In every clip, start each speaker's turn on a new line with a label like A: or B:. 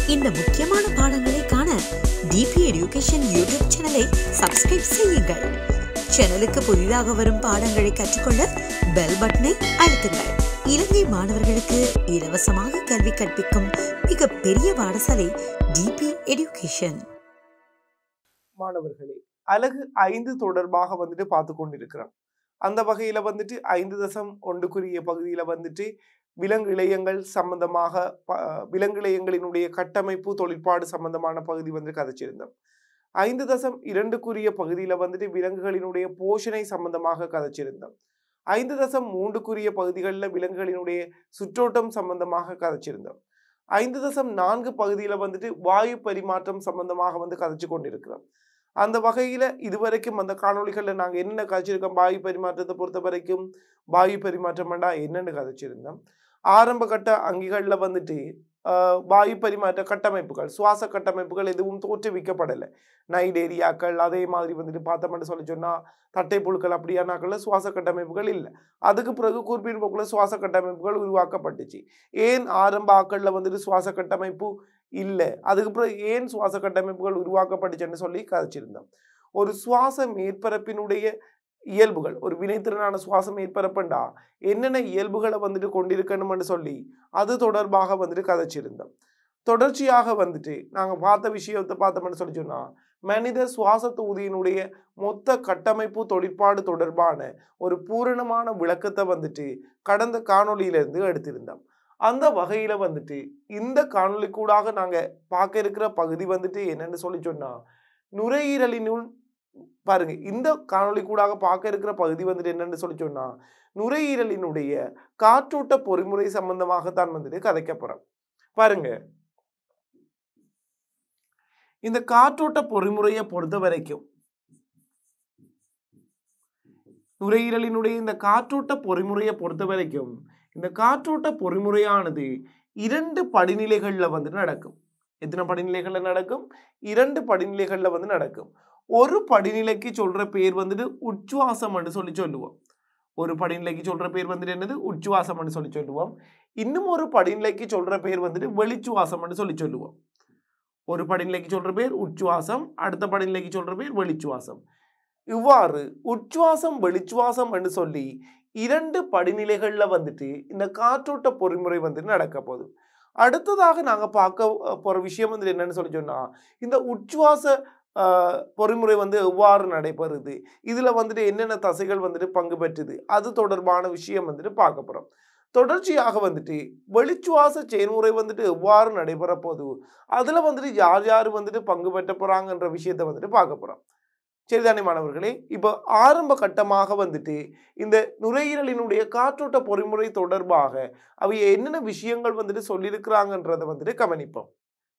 A: இந்த முக்கியமான பாடங்களை காண டிபி எடியூகேஷன் யூடியூப் சேனலை சப்ஸ்கிரைப் செய்யுங்கள் சேனலுக்கு புதிதாக வரும் பாடங்களை கற்றுக்கொள்ள பெல் பட்டனை அழுத்துங்கள் இலங்கை மாணவர்களுக்கு இலவசமாக கல்வி கற்பிக்கும் மிக பெரிய பாடசாலை டிபி எடியூகேஷன்
B: மாணவர்களே அழகு ஐந்து தொடர்பாக வந்துட்டு பார்த்து கொண்டிருக்கிறோம் அந்த வகையில வந்துட்டு ஐந்து தசம் ஒன்றுக்குரிய பகுதியில வந்துட்டு விலங்கு இளையங்கள் சம்பந்தமாக ப- விலங்கு இளையங்களினுடைய கட்டமைப்பு தொழிற்பாடு சம்பந்தமான பகுதி வந்து கதைச்சிருந்தோம் ஐந்து தசம் இரண்டுக்குரிய பகுதியில வந்துட்டு விலங்குகளினுடைய போஷணை சம்பந்தமாக கதைச்சிருந்தோம் ஐந்து தசம் மூன்றுக்குரிய பகுதிகளில் விலங்குகளினுடைய சுற்றோட்டம் சம்பந்தமாக கதைச்சிருந்தோம் ஐந்து தசம் நான்கு பகுதியில வந்துட்டு வாயு பரிமாற்றம் சம்பந்தமாக வந்து கதைச்சு கொண்டிருக்கிறோம் அந்த வகையில இதுவரைக்கும் அந்த காணொளிகள்ல நாங்க என்ன கதைச்சிருக்கோம் வாயு பரிமாற்றத்தை பொறுத்த வரைக்கும் வாயு பரிமாற்றம்டா என்னன்னு கதைச்சிருந்தோம் ஆரம்ப கட்ட அங்கிகள்ல வந்துட்டு ஆஹ், வாயு பரிமாற்ற கட்டமைப்புகள் சுவாச கட்டமைப்புகள் எதுவும் தோற்றுவிக்கப்படலை நைட் ஏரியாக்கள் அதே மாதிரி வந்துட்டு பார்த்தோம்னு சொல்லி சொன்னா தட்டை புழுக்கள் அப்படியானாக்கள்ல சுவாச கட்டமைப்புகள் இல்லை அதுக்கு பிறகு குறிப்பிட்ட போக்குல சுவாச கட்டமைப்புகள் உருவாக்கப்பட்டுச்சு ஏன் ஆரம்ப ஆக்கள்ல வந்துட்டு சுவாச கட்டமைப்பு இல்லை அதுக்கு பிறகு ஏன் சுவாச கட்டமைப்புகள் உருவாக்கப்பட்டுச்சுன்னு சொல்லி கதைச்சிருந்தோம் ஒரு சுவாச மேற்பரப்பினுடைய இயல்புகள் ஒரு வினைத்திறனான சுவாச மேற்பரப்புண்டா என்னென்ன இயல்புகளை வந்துட்டு கொண்டிருக்கணும்னு சொல்லி அது தொடர்பாக வந்துட்டு கதைச்சிருந்தோம் தொடர்ச்சியாக வந்துட்டு நாங்கள் பார்த்த விஷயத்தை பார்த்தோம்னு சொல்லி சொன்னா மனித சுவாச தொகுதியினுடைய மொத்த கட்டமைப்பு தொழிற்பாடு தொடர்பான ஒரு பூரணமான விளக்கத்தை வந்துட்டு கடந்த காணொளியிலிருந்து எடுத்திருந்தோம் அந்த வகையில வந்துட்டு இந்த காணொளி கூடாக நாங்க பார்க்க இருக்கிற பகுதி வந்துட்டு என்னன்னு சொல்லி சொன்னா நுரையீரலினுள் பாருங்க இந்த காணொளி கூடாக பார்க்க இருக்கிற பகுதி வந்துட்டு என்னன்னு சொல்லி சொன்னா நுரையீரலினுடைய காற்றோட்ட பொறிமுறை சம்பந்தமாகத்தான் வந்துட்டு கதைக்க போறோம் பாருங்க இந்த காற்றோட்ட பொறிமுறையை பொறுத்த வரைக்கும் நுரையீரலினுடைய இந்த காற்றோட்ட பொறிமுறையை பொறுத்த வரைக்கும் இந்த காற்றோட்ட பொறிமுறையானது இரண்டு படிநிலைகளில் வந்து நடக்கும் எத்தனை படிநிலைகள்ல நடக்கும் இரண்டு படிநிலைகள்ல வந்து நடக்கும் ஒரு படிநிலைக்கு சொல்ற பேர் வந்துட்டு உச்சுவாசம்னு சொல்லி சொல்லுவோம் ஒரு படிநிலைக்கு சொல்ற பேர் வந்துட்டு என்னது உச்சுவாசம்னு சொல்லி சொல்லுவோம் இன்னும் ஒரு படிநிலைக்கு சொல்ற பேர் வந்துட்டு வெளிச்சுவாசம்னு சொல்லி சொல்லுவோம் ஒரு படிநிலைக்கு சொல்ற பேர் உச்சுவாசம் அடுத்த படிநிலைக்கு சொல்ற பேர் வெளிச்சுவாசம் இவ்வாறு உச்சுவாசம் வெளிச்சுவாசம் என்று சொல்லி இரண்டு படிநிலைகள்ல வந்துட்டு இந்த காற்றோட்ட பொறிமுறை வந்துட்டு நடக்க போகுது அடுத்ததாக நாங்க பார்க்க அஹ், போற விஷயம் வந்து என்னன்னு சொல்லி சொன்னா இந்த உச்சுவாச ஆஹ், பொறிமுறை வந்து எவ்வாறு நடைபெறுது இதுல வந்துட்டு என்னென்ன தசைகள் வந்துட்டு பங்கு பெற்றுது அது தொடர்பான விஷயம் வந்துட்டு பார்க்க போறோம் தொடர்ச்சியாக வந்துட்டு வெளிச்சுவாச செயல்முறை வந்துட்டு எவ்வாறு நடைபெற போகுது அதுல வந்துட்டு யார் யார் வந்துட்டு பங்கு பெற்ற போறாங்கன்ற விஷயத்தை வந்துட்டு பார்க்க போறோம் சரிதானே மாணவர்களே இப்போ ஆரம்ப கட்டமாக வந்துட்டு இந்த நுரையீரலினுடைய காற்றோட்ட பொறிமுறை தொடர்பாக அவை என்னென்ன விஷயங்கள் வந்துட்டு சொல்லியிருக்கிறாங்கன்றதை வந்துட்டு கவனிப்போம்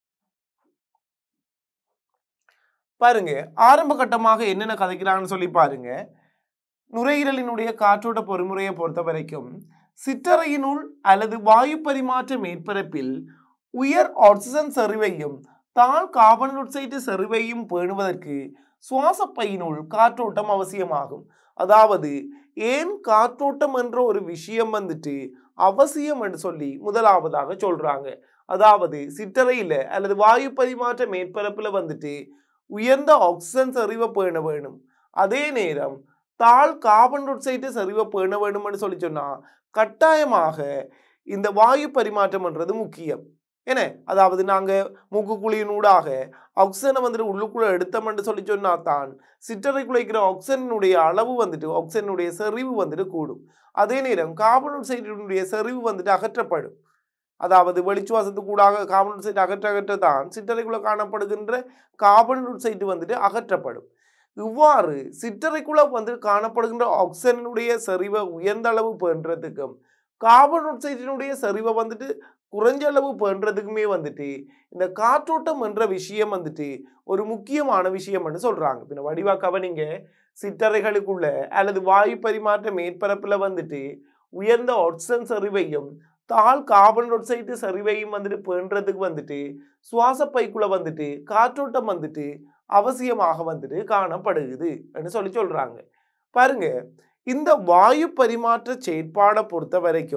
B: பாருங்க ஆரம்ப கட்டமாக என்னென்ன கதைக்கிறாங்கன்னு சொல்லி பாருங்க நுரையீரலினுடைய காற்றோட்ட பொறிமுறையை பொறுத்த வரைக்கும் சிற்றறையினுள் அல்லது வாயு பரிமாற்ற மேற்பரப்பில் உயர் ஆக்சிஜன் செறிவையும் தாழ் கார்பன் டை ஆக்சைடு செறிவையும் பேணுவதற்கு சுவாச பையினுள் காற்றோட்டம் அவசியமாகும் அதாவது ஏன் காற்றோட்டம் என்ற ஒரு விஷயம் வந்துட்டு அவசியம் என்று சொல்லி முதலாவதாக சொல்றாங்க அதாவது சிற்றறையில அல்லது வாயு பரிமாற்ற மேற்பரப்புல வந்துட்டு உயர்ந்த ஆக்சிஜன் செறிவை பேண வேணும் அதே நேரம் தாழ் கார்பன் டை ஆக்சைடு செறிவை பேண வேணும்னு சொல்லி சொன்னா கட்டாயமாக இந்த வாயு பரிமாற்றம்ன்றது முக்கியம் என்ன அதாவது நாங்க மூக்குக்குழியினூடாக ஆக்சிஜனை வந்துட்டு உள்ளுக்குள்ள எடுத்தோம்னு சொல்லி சொன்னா தான் சிற்றறை குலைக்கிற ஆக்சிஜனுடைய அளவு வந்துட்டு ஆக்சிஜனுடைய செறிவு வந்துட்டு கூடும் அதே நேரம் கார்பன் டை ஆக்சைடினுடைய செறிவு வந்துட்டு அகற்றப்படும் அதாவது வெளிச்சுவாசத்துக்கு கூடாக கார்பன் டை ஆக்சைடு அகற்ற அகற்ற தான் சிற்றறைக்குள்ள காணப்படுகின்ற கார்பன் டை ஆக்சைடு வந்துட்டு அகற்றப்படும் இவ்வாறு சிற்றறைக்குள்ள வந்து காணப்படுகின்ற ஆக்சிஜனுடைய செறிவை உயர்ந்த அளவு பென்றதுக்கும் கார்பன் டை ஆக்சைடினுடைய செறிவை வந்துட்டு குறைஞ்ச அளவு பென்றதுக்குமே வந்துட்டு இந்த காற்றோட்டம் என்ற விஷயம் வந்துட்டு ஒரு முக்கியமான விஷயம்னு சொல்றாங்க பின்ன வடிவா கவனிங்க சிற்றறைகளுக்குள்ள அல்லது வாயு பரிமாற்ற மேற்பரப்புல வந்துட்டு உயர்ந்த ஆக்சிஜன் செறிவையும் தாழ் கார்பன் டை ஆக்சைடு செறிவையும் வந்துட்டு பேணுறதுக்கு வந்துட்டு சுவாச பைக்குள்ள வந்துட்டு காற்றோட்டம் வந்துட்டு அவசியமாக வந்துட்டு காணப்படுகிறது என்று சொல்லி சொல்றாங்க பாருங்க இந்த வாயு பரிமாற்ற செயற்பாடை பொறுத்த வரைக்கும்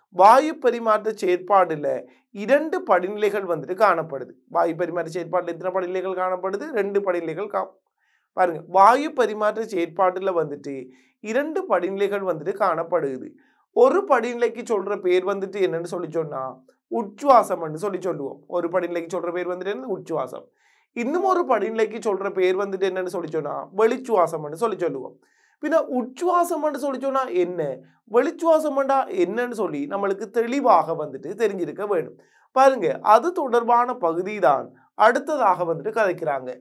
B: வாயு பரிமாற்ற செயற்பாடுல இரண்டு படிநிலைகள் வந்துட்டு காணப்படுது வாயு பரிமாற்ற செயற்பாடுல எத்தனை படிநிலைகள் காணப்படுது ரெண்டு படிநிலைகள் கா பாருங்க வாயு பரிமாற்ற செயற்பாட்டுல வந்துட்டு இரண்டு படிநிலைகள் வந்துட்டு காணப்படுது ஒரு படிநிலைக்கு சொல்ற பேர் வந்துட்டு என்னன்னு சொல்லி சொன்னா உச்சுவாசம்னு சொல்லி சொல்லுவோம் ஒரு படிநிலைக்கு சொல்ற பேர் வந்துட்டு என்ன உச்சுவாசம் இன்னும் ஒரு படிநிலைக்கு சொல்ற பேர் வந்துட்டு என்னன்னு சொல்லி சொன்னா வெளிச்சுவாசம்னு சொல்லி சொல்லுவோம் பின்ன உச்சுவாசம்னு சொல்லி சொன்னா என்ன வெளிச்சுவாசம்டா என்னன்னு சொல்லி நம்மளுக்கு தெளிவாக வந்துட்டு தெரிஞ்சிருக்க வேணும் பாருங்க அது தொடர்பான பகுதி தான் அடுத்ததாக வந்துட்டு கதைக்கிறாங்க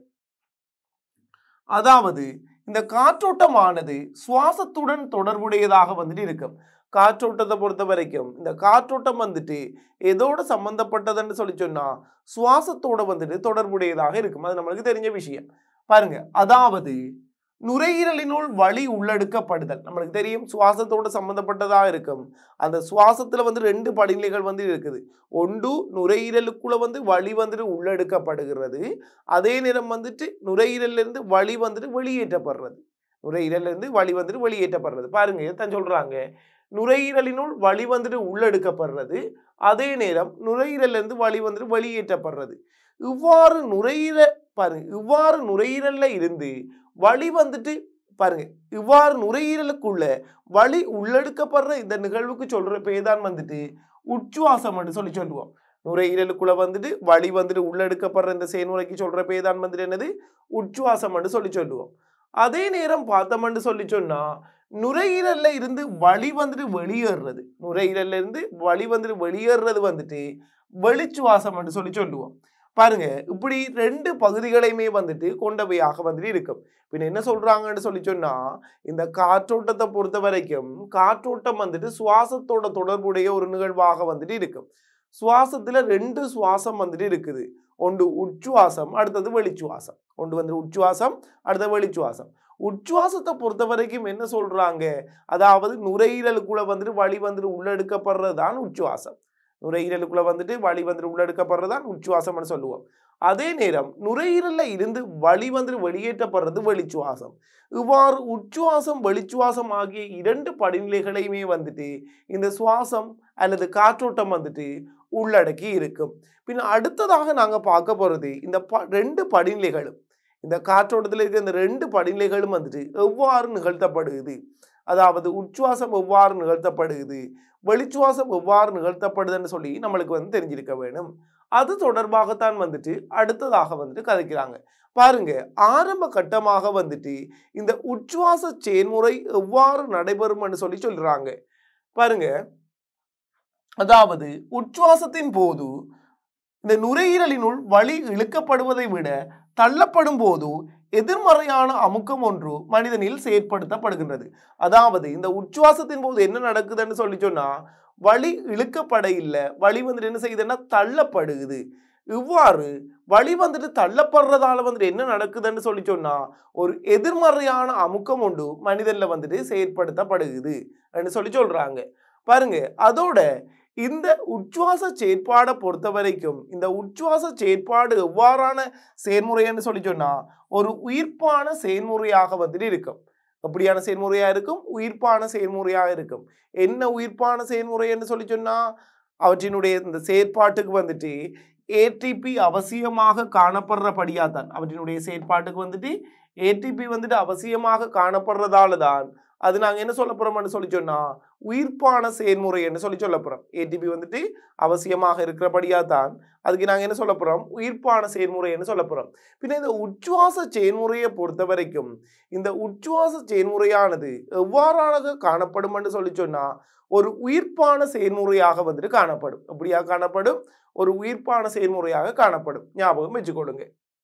B: அதாவது இந்த காற்றோட்டமானது சுவாசத்துடன் தொடர்புடையதாக வந்துட்டு இருக்கும் காற்றோட்டத்தை பொறுத்த வரைக்கும் இந்த காற்றோட்டம் வந்துட்டு எதோட சம்பந்தப்பட்டதுன்னு சொல்லி சொன்னா சுவாசத்தோட வந்துட்டு தொடர்புடையதாக இருக்கும் அது நம்மளுக்கு தெரிஞ்ச விஷயம் பாருங்க அதாவது நுரையீரலினுள் வலி உள்ளெடுக்கப்படுதல் நம்மளுக்கு தெரியும் சுவாசத்தோட சம்பந்தப்பட்டதாக இருக்கும் அந்த சுவாசத்துல வந்து ரெண்டு படிநிலைகள் வந்து இருக்குது ஒன்று நுரையீரலுக்குள்ள வந்து வலி வந்துட்டு உள்ளெடுக்கப்படுகிறது அதே நேரம் வந்துட்டு நுரையீரல்ல இருந்து வலி வந்துட்டு வெளியேற்றப்படுறது நுரையீரல்ல இருந்து வலி வந்துட்டு வெளியேற்றப்படுறது பாருங்க இதைத்தான் சொல்றாங்க நுரையீரலினுள் வலி வந்துட்டு உள்ளெடுக்கப்படுறது அதே நேரம் நுரையீரல்ல இருந்து வலி வந்துட்டு வெளியேற்றப்படுறது இவ்வாறு நுரையீர பாருங்க இவ்வாறு நுரையீரல்ல இருந்து வலி வந்துட்டு பாருங்க இவ்வாறு நுரையீரலுக்குள்ள வலி உள்ளெடுக்கப்படுற இந்த நிகழ்வுக்கு சொல்ற பேர் தான் வந்துட்டு உச்சுவாசம்னு சொல்லி சொல்லுவோம் நுரையீரலுக்குள்ள வந்துட்டு வலி வந்துட்டு உள்ளெடுக்கப்படுற இந்த செயல்முறைக்கு சொல்ற பேர் தான் வந்துட்டு என்னது உச்சுவாசம்னு சொல்லி சொல்லுவோம் அதே நேரம் பார்த்தோம்னு சொல்லி சொன்னா நுரையீரல்ல இருந்து வலி வந்துட்டு வெளியேறுறது நுரையீரல்ல இருந்து வலி வந்துட்டு வெளியேறுறது வந்துட்டு வெளிச்சுவாசம்னு சொல்லி சொல்லுவோம் பாருங்க இப்படி ரெண்டு பகுதிகளையுமே வந்துட்டு கொண்டவையாக வந்துட்டு இருக்கும் பின்ன என்ன சொல்றாங்கன்னு சொல்லி சொன்னா இந்த காற்றோட்டத்தை பொறுத்த வரைக்கும் காற்றோட்டம் வந்துட்டு சுவாசத்தோட தொடர்புடைய ஒரு நிகழ்வாக வந்துட்டு இருக்கும் சுவாசத்துல ரெண்டு சுவாசம் வந்துட்டு இருக்குது ஒன்று உச்சுவாசம் அடுத்தது வெளிச்சுவாசம் ஒன்று வந்து உச்சுவாசம் அடுத்தது வெளிச்சுவாசம் உச்சுவாசத்தை பொறுத்த வரைக்கும் என்ன சொல்றாங்க அதாவது நுரையீரலுக்குள்ள வந்துட்டு வலி வந்துட்டு உள்ளெடுக்கப்படுறது தான் உச்சுவாசம் நுரையீரலுக்குள்ள வந்துட்டு வலி வந்துட்டு உள்ளெடுக்கப்படுறது தான் உச்சுவாசம்னு சொல்லுவோம் அதே நேரம் நுரையீரல்ல இருந்து வலி வந்துட்டு வெளியேற்றப்படுறது வெளிச்சுவாசம் இவ்வாறு உச்சுவாசம் வெளிச்சுவாசம் ஆகிய இரண்டு படிநிலைகளையுமே வந்துட்டு இந்த சுவாசம் அல்லது காற்றோட்டம் வந்துட்டு உள்ளடக்கி இருக்கும் பின் அடுத்ததாக நாங்க பார்க்க போறது இந்த ப ரெண்டு படிநிலைகளும் இந்த காற்றோட்டத்தில் இருக்க இந்த ரெண்டு படிநிலைகளும் வந்துட்டு எவ்வாறு நிகழ்த்தப்படுகிறது அதாவது உச்சுவாசம் எவ்வாறு நிகழ்த்தப்படுகிறது வெளிச்சுவாசம் எவ்வாறு நிகழ்த்தப்படுதுன்னு சொல்லி நம்மளுக்கு வந்து தெரிஞ்சிருக்க வேணும் அது தொடர்பாகத்தான் வந்துட்டு அடுத்ததாக வந்துட்டு கதைக்கிறாங்க பாருங்க ஆரம்ப கட்டமாக வந்துட்டு இந்த உச்சுவாச செயல்முறை எவ்வாறு நடைபெறும்னு சொல்லி சொல்றாங்க பாருங்க அதாவது உச்சுவாசத்தின் போது இந்த நுரையீரலினுள் வலி இழுக்கப்படுவதை விட தள்ளப்படும் போது எதிர்மறையான அமுக்கம் ஒன்று மனிதனில் செயற்படுத்தப்படுகின்றது அதாவது இந்த உச்சுவாசத்தின் போது என்ன நடக்குதுன்னு சொல்லி சொன்னா வலி இழுக்கப்பட இல்லை வலி வந்துட்டு என்ன செய்யுதுன்னா தள்ளப்படுகுது இவ்வாறு வலி வந்துட்டு தள்ளப்படுறதால வந்துட்டு என்ன நடக்குதுன்னு சொல்லி சொன்னா ஒரு எதிர்மறையான அமுக்கம் ஒன்று மனிதன்ல வந்துட்டு செயற்படுத்தப்படுகுது சொல்லி சொல்றாங்க பாருங்க அதோட இந்த உச்சுவாச செயற்பாடை பொறுத்த வரைக்கும் இந்த உச்சுவாச செயற்பாடு எவ்வாறான செயல்முறைன்னு சொல்லி சொன்னா ஒரு உயிர்ப்பான செயல்முறையாக வந்துட்டு இருக்கும் அப்படியான செயல்முறையா இருக்கும் உயிர்ப்பான செயல்முறையாக இருக்கும் என்ன உயிர்ப்பான செயல்முறைன்னு சொல்லி சொன்னா அவற்றினுடைய இந்த செயற்பாட்டுக்கு வந்துட்டு ஏடிபி அவசியமாக காணப்படுறபடியா தான் அவற்றினுடைய செயற்பாட்டுக்கு வந்துட்டு ஏடிபி வந்துட்டு அவசியமாக காணப்படுறதால தான் அது நாங்கள் என்ன சொல்ல போறோம்னு சொல்லி சொன்னா உயிர்ப்பான செயல்முறைன்னு சொல்லி சொல்ல போறோம் ஏடிபி வந்துட்டு அவசியமாக இருக்கிறபடியா தான் அதுக்கு நாங்கள் என்ன சொல்ல போறோம் உயிர்ப்பான செயல்முறைன்னு சொல்ல போறோம் பின்ன இந்த உச்சுவாச செயல்முறையை பொறுத்த வரைக்கும் இந்த உச்சுவாச செயல்முறையானது எவ்வாறாக காணப்படும்னு சொல்லி சொன்னா ஒரு உயிர்ப்பான செயல்முறையாக வந்துட்டு காணப்படும் அப்படியா காணப்படும் ஒரு உயிர்ப்பான செயல்முறையாக காணப்படும் ஞாபகம் வச்சுக்கொள்ளுங்க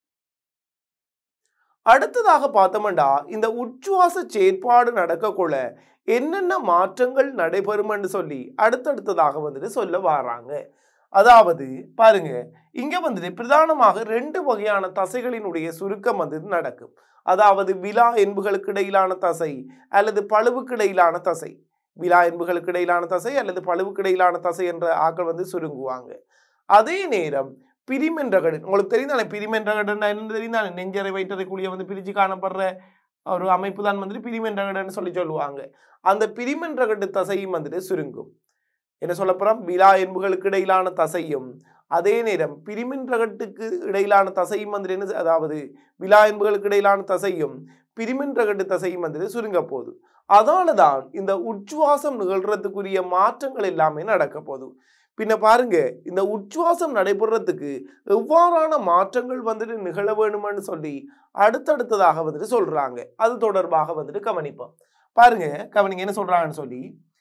B: அடுத்ததாக பார்த்தோம்னா இந்த உச்சுவாச செயற்பாடு நடக்கக்குள்ள என்னென்ன மாற்றங்கள் நடைபெறும்னு சொல்லி அடுத்தடுத்ததாக வந்துட்டு சொல்ல வராங்க அதாவது பாருங்க இங்க வந்துட்டு பிரதானமாக ரெண்டு வகையான தசைகளினுடைய சுருக்கம் வந்துட்டு நடக்கும் அதாவது விலா என்புகளுக்கு இடையிலான தசை அல்லது பழுவுக்கு இடையிலான தசை விலா என்புகளுக்கு இடையிலான தசை அல்லது பழுவுக்கு இடையிலான தசை என்ற ஆக்கள் வந்து சுருங்குவாங்க அதே நேரம் பிரிமென்றகடு உங்களுக்கு தெரிந்தானே பிரிமென்றகடுன்னா என்ன தெரிந்தானே நெஞ்சரை வயிற்றறைக்குழிய வந்து பிரிச்சு காணப்படுற ஒரு அமைப்பு தான் வந்துட்டு பிரிமென்றகடுன்னு சொல்லி சொல்லுவாங்க அந்த பிரிமென்றகடு தசையும் வந்துட்டு சுருங்கும் என்ன சொல்லப்போறோம் விழா என்புகளுக்கு இடையிலான தசையும் அதே நேரம் பிரிமின்றகட்டுக்கு இடையிலான தசையும் வந்து என்ன செ- அதாவது விழா என்புகளுக்கு இடையிலான தசையும் பிரிமின்றகட்டு தசையும் வந்து சுருங்க போகுது அதனால தான் இந்த உச்சுவாசம் நிகழ்றதுக்குரிய மாற்றங்கள் எல்லாமே நடக்க போகுது பின்ன பாருங்க இந்த உச்சுவாசம் நடைபெறத்துக்கு எவ்வாறான மாற்றங்கள் வந்துட்டு நிகழ வேணும்னு சொல்லி அடுத்தடுத்ததாக வந்துட்டு சொல்றாங்க அது தொடர்பாக வந்துட்டு கவனிப்போம் பாருங்க கவனிங்க என்ன சொல்றாங்கன்னு சொல்லி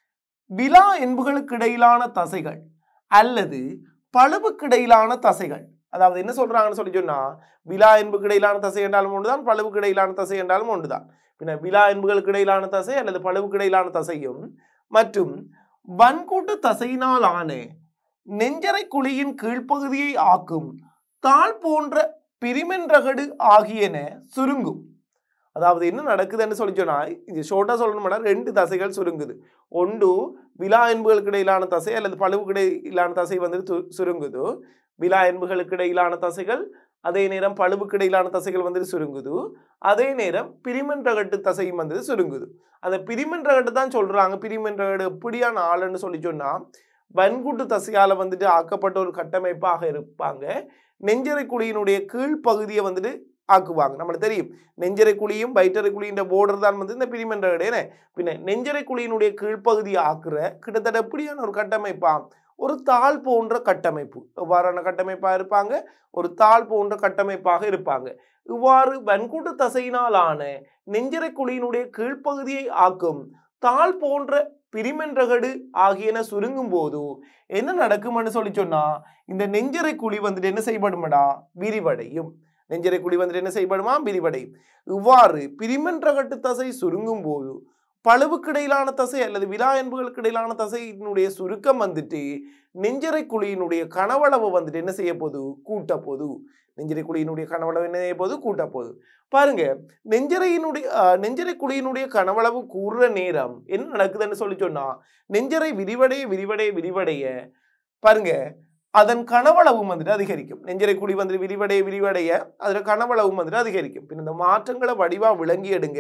B: விழா என்புகளுக்கு இடையிலான தசைகள் அல்லது பழுவுக்கு இடையிலான தசைகள் அதாவது என்ன சொல்றாங்கன்னு சொல்லி சொன்னா விழா என்புக்கு இடையிலான தசை என்றாலும் ஒன்றுதான் பழுவுக்கு இடையிலான தசை என்றாலும் ஒன்றுதான் பின்ன விழா என்புகளுக்கு இடையிலான தசை அல்லது பழுவுக்கு இடையிலான தசையும் மற்றும் வன்கூட்டு தசையினால் ஆன நெஞ்சரை குழியின் கீழ்ப்பகுதியை ஆக்கும் தாள் போன்ற பிரிமென்றகடு ஆகியன சுருங்கும் அதாவது என்ன நடக்குதுன்னு சொல்லி சொன்னா இது ஷோர்ட்டா சொல்லணும்னா ரெண்டு தசைகள் சுருங்குது ஒன்று விழா என்புகளுக்கு இடையிலான தசை அல்லது பழுவுக்கு இடையிலான தசை வந்து து- சுருங்குது விழா என்புகளுக்கு இடையிலான தசைகள் அதே நேரம் பழுவுக்கு இடையிலான தசைகள் வந்து சுருங்குது அதே நேரம் பிரிமென்றகட்டு தசையும் வந்து சுருங்குது அந்த பிரிமென்றகட்டு தான் சொல்றாங்க பிரிமென்றகடு எப்படியான ஆளுன்னு சொல்லி சொன்னா வன்கூட்டு தசையால வந்துட்டு ஆக்கப்பட்ட ஒரு கட்டமைப்பாக இருப்பாங்க நெஞ்சரை குழியினுடைய கீழ்ப்பகுதியை வந்துட்டு ஆக்குவாங்க நம்மளுக்கு தெரியும் நெஞ்சரை குழியும் வயிற்றறை குழியின் போர்டர் தான் வந்து இந்த பிரிமென்றகடு என்ன பின்ன நெஞ்சரை குழியினுடைய கீழ்ப்பகுதியை ஆக்குற கிட்டத்தட்ட எப்படியான ஒரு கட்டமைப்பா ஒரு தாள் போன்ற கட்டமைப்பு எவ்வாறான கட்டமைப்பா இருப்பாங்க ஒரு தாள் போன்ற கட்டமைப்பாக இருப்பாங்க இவ்வாறு வன்கூட்டு தசையினாலான நெஞ்சரை குழியினுடைய கீழ்ப்பகுதியை ஆக்கும் தாள் போன்ற பிரிமென்றகடு ஆகியன சுருங்கும் போது என்ன நடக்கும்னு சொல்லி சொன்னா இந்த நெஞ்சரை குழி வந்துட்டு என்ன செய்யப்படுமடா விரிவடையும் நெஞ்சரை குழி வந்துட்டு என்ன செய்யப்படுமா விரிவடையும் இவ்வாறு பிரிமென்றகட்டு தசை சுருங்கும் போது பழுவுக்கு இடையிலான தசை அல்லது விழா என்புகளுக்கு இடையிலான தசையினுடைய சுருக்கம் வந்துட்டு நெஞ்சரை குழியினுடைய கனவளவு வந்துட்டு என்ன செய்ய போகுது கூட்ட போகுது நெஞ்சரை குழியினுடைய கனவளவு என்ன செய்ய போகுது கூட்ட போகுது பாருங்க நெஞ்சரையினுடைய அஹ், நெஞ்சரை குழியினுடைய கனவளவு கூறுற நேரம் என்ன நடக்குதுன்னு சொல்லி சொன்னா நெஞ்சரை விரிவடைய விரிவடைய விரிவடைய பாருங்க அதன் கனவளவும் வந்துட்டு அதிகரிக்கும் நெஞ்சரை குழி வந்துட்டு விரிவடைய விரிவடைய அதுல கனவளவும் வந்துட்டு அதிகரிக்கும் பின் இந்த மாற்றங்களை வடிவா விளங்கி எடுங்க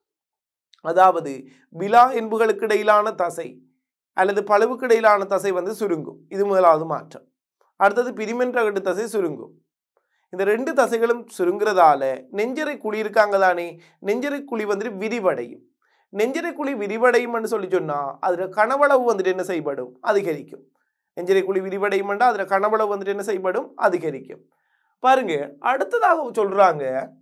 B: அதாவது விழா என்புகளுக்கு இடையிலான தசை அல்லது பழுவுக்கு இடையிலான தசை வந்து சுருங்கும் இது முதலாவது மாற்றம் அடுத்தது பிரிமென்றகட்டு தசை சுருங்கும் இந்த ரெண்டு தசைகளும் சுருங்குறதால நெஞ்சரை குழி இருக்காங்க தானே நெஞ்சரை குழி வந்துட்டு விரிவடையும் நெஞ்சரை குழி விரிவடையும்னு சொல்லி சொன்னா அதுல கனவளவு வந்துட்டு என்ன செய்யப்படும் அதிகரிக்கும் நெஞ்சரை குழி விரிவடையும்னா அதுல கனவளவு வந்துட்டு என்ன செய்யப்படும் அதிகரிக்கும் பாருங்க அடுத்ததாக சொல்றாங்க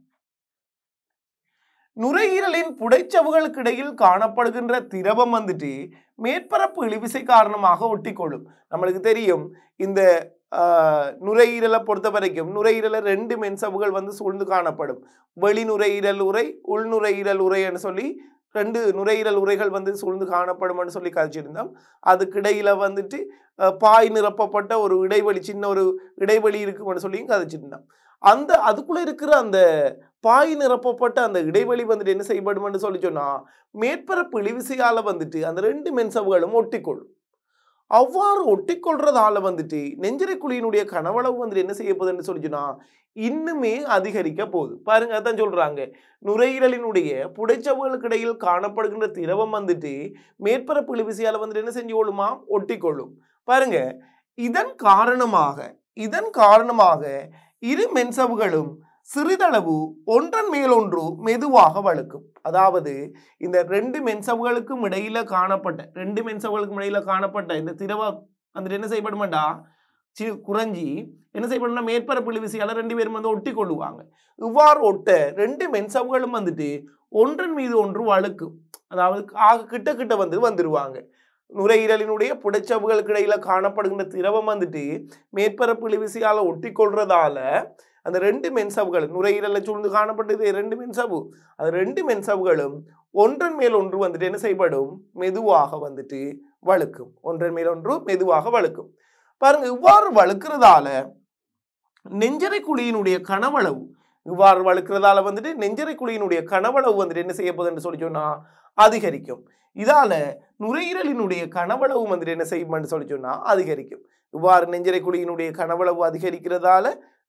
B: நுரையீரலின் புடைச்சவுகளுக்கு இடையில் காணப்படுகின்ற திரவம் வந்துட்டு மேற்பரப்பு இழிவிசை காரணமாக ஒட்டிக்கொள்ளும் நம்மளுக்கு தெரியும் இந்த ஆஹ், நுரையீரலை பொறுத்த வரைக்கும் நுரையீரல ரெண்டு மென்சவுகள் வந்து சூழ்ந்து காணப்படும் வெளி நுரையீரல் உரை உள் நுரையீரல் உரைன்னு சொல்லி ரெண்டு நுரையீரல் உரைகள் வந்து சூழ்ந்து காணப்படும்னு சொல்லி கழிச்சிருந்தோம் அதுக்கு இடையில வந்துட்டு அஹ், பாய் நிரப்பப்பட்ட ஒரு இடைவெளி சின்ன ஒரு இடைவெளி இருக்கும்னு சொல்லியும் கதைச்சிருந்தோம் அந்த அதுக்குள்ள இருக்கிற அந்த பாய் நிரப்பப்பட்ட அந்த இடைவெளி வந்துட்டு என்ன செய்யப்படும்னு சொல்லி சொன்னா மேற்பரப்பு இழிவிசையால வந்துட்டு அந்த ரெண்டு மென்சவுகளும் ஒட்டிக்கொள்ளும் அவ்வாறு ஒட்டிக்கொள்றதால வந்துட்டு நெஞ்சரை குழியினுடைய கனவளவு வந்துட்டு என்ன செய்ய போகுதுன்னு சொல்லி சொன்னா இன்னுமே அதிகரிக்க போகுது பாருங்க அதான் சொல்றாங்க நுரையீரலினுடைய புடைச்சவுகளுக்கு இடையில் காணப்படுகின்ற திரவம் வந்துட்டு மேற்பரப்பு இழிவிசையால வந்துட்டு என்ன செஞ்சு கொள்ளுமா ஒட்டிக்கொள்ளும் பாருங்க இதன் காரணமாக இதன் காரணமாக இரு மென்சவுகளும் சிறிதளவு ஒன்றன் மேல் ஒன்று மெதுவாக வழுக்கும் அதாவது இந்த ரெண்டு மென்சவுகளுக்கும் இடையில காணப்பட்ட ரெண்டு மென்சவுகளுக்கும் இடையில காணப்பட்ட இந்த திரவம் வந்துட்டு என்ன செய்யப்படுமாண்டா சி குறைஞ்சி என்ன செய்யப்படும்னா மேற்பரப்பு இழுவிசையால ரெண்டு பேரும் வந்து ஒட்டி கொள்ளுவாங்க இவ்வாறு ஒட்ட ரெண்டு மென்சவுகளும் வந்துட்டு ஒன்றன் மீது ஒன்று வழுக்கும் அதாவது ஆக கிட்ட கிட்ட வந்து வந்துருவாங்க நுரையீரலினுடைய புடைச்சவுகளுக்கு இடையில காணப்படுகின்ற திரவம் வந்துட்டு மேற்பரப்பு இழுவிசையால ஒட்டி கொள்றதால அந்த ரெண்டு மென்சவுகள் நுரையீரலை சூழ்ந்து காணப்பட்டது ரெண்டு மென்சவு அது ரெண்டு மென்சவுகளும் ஒன்றன் மேல் ஒன்று வந்துட்டு என்ன செய்யப்படும் மெதுவாக வந்துட்டு வழுக்கும் ஒன்றன் மேல் ஒன்று மெதுவாக வழுக்கும் பாருங்க இவ்வாறு வழுக்கிறதால நெஞ்சரை குழியினுடைய கனவளவு இவ்வாறு வழுக்கிறதால வந்துட்டு நெஞ்சரை குழியினுடைய கனவளவு வந்துட்டு என்ன செய்ய போகுதுன்னு சொல்லி சொன்னா அதிகரிக்கும் இதால நுரையீரலினுடைய கனவளவு வந்துட்டு என்ன செய்யும்னு சொல்லி சொன்னா அதிகரிக்கும் இவ்வாறு நெஞ்சரை குழியினுடைய கனவளவு அதிகரிக்கிறதால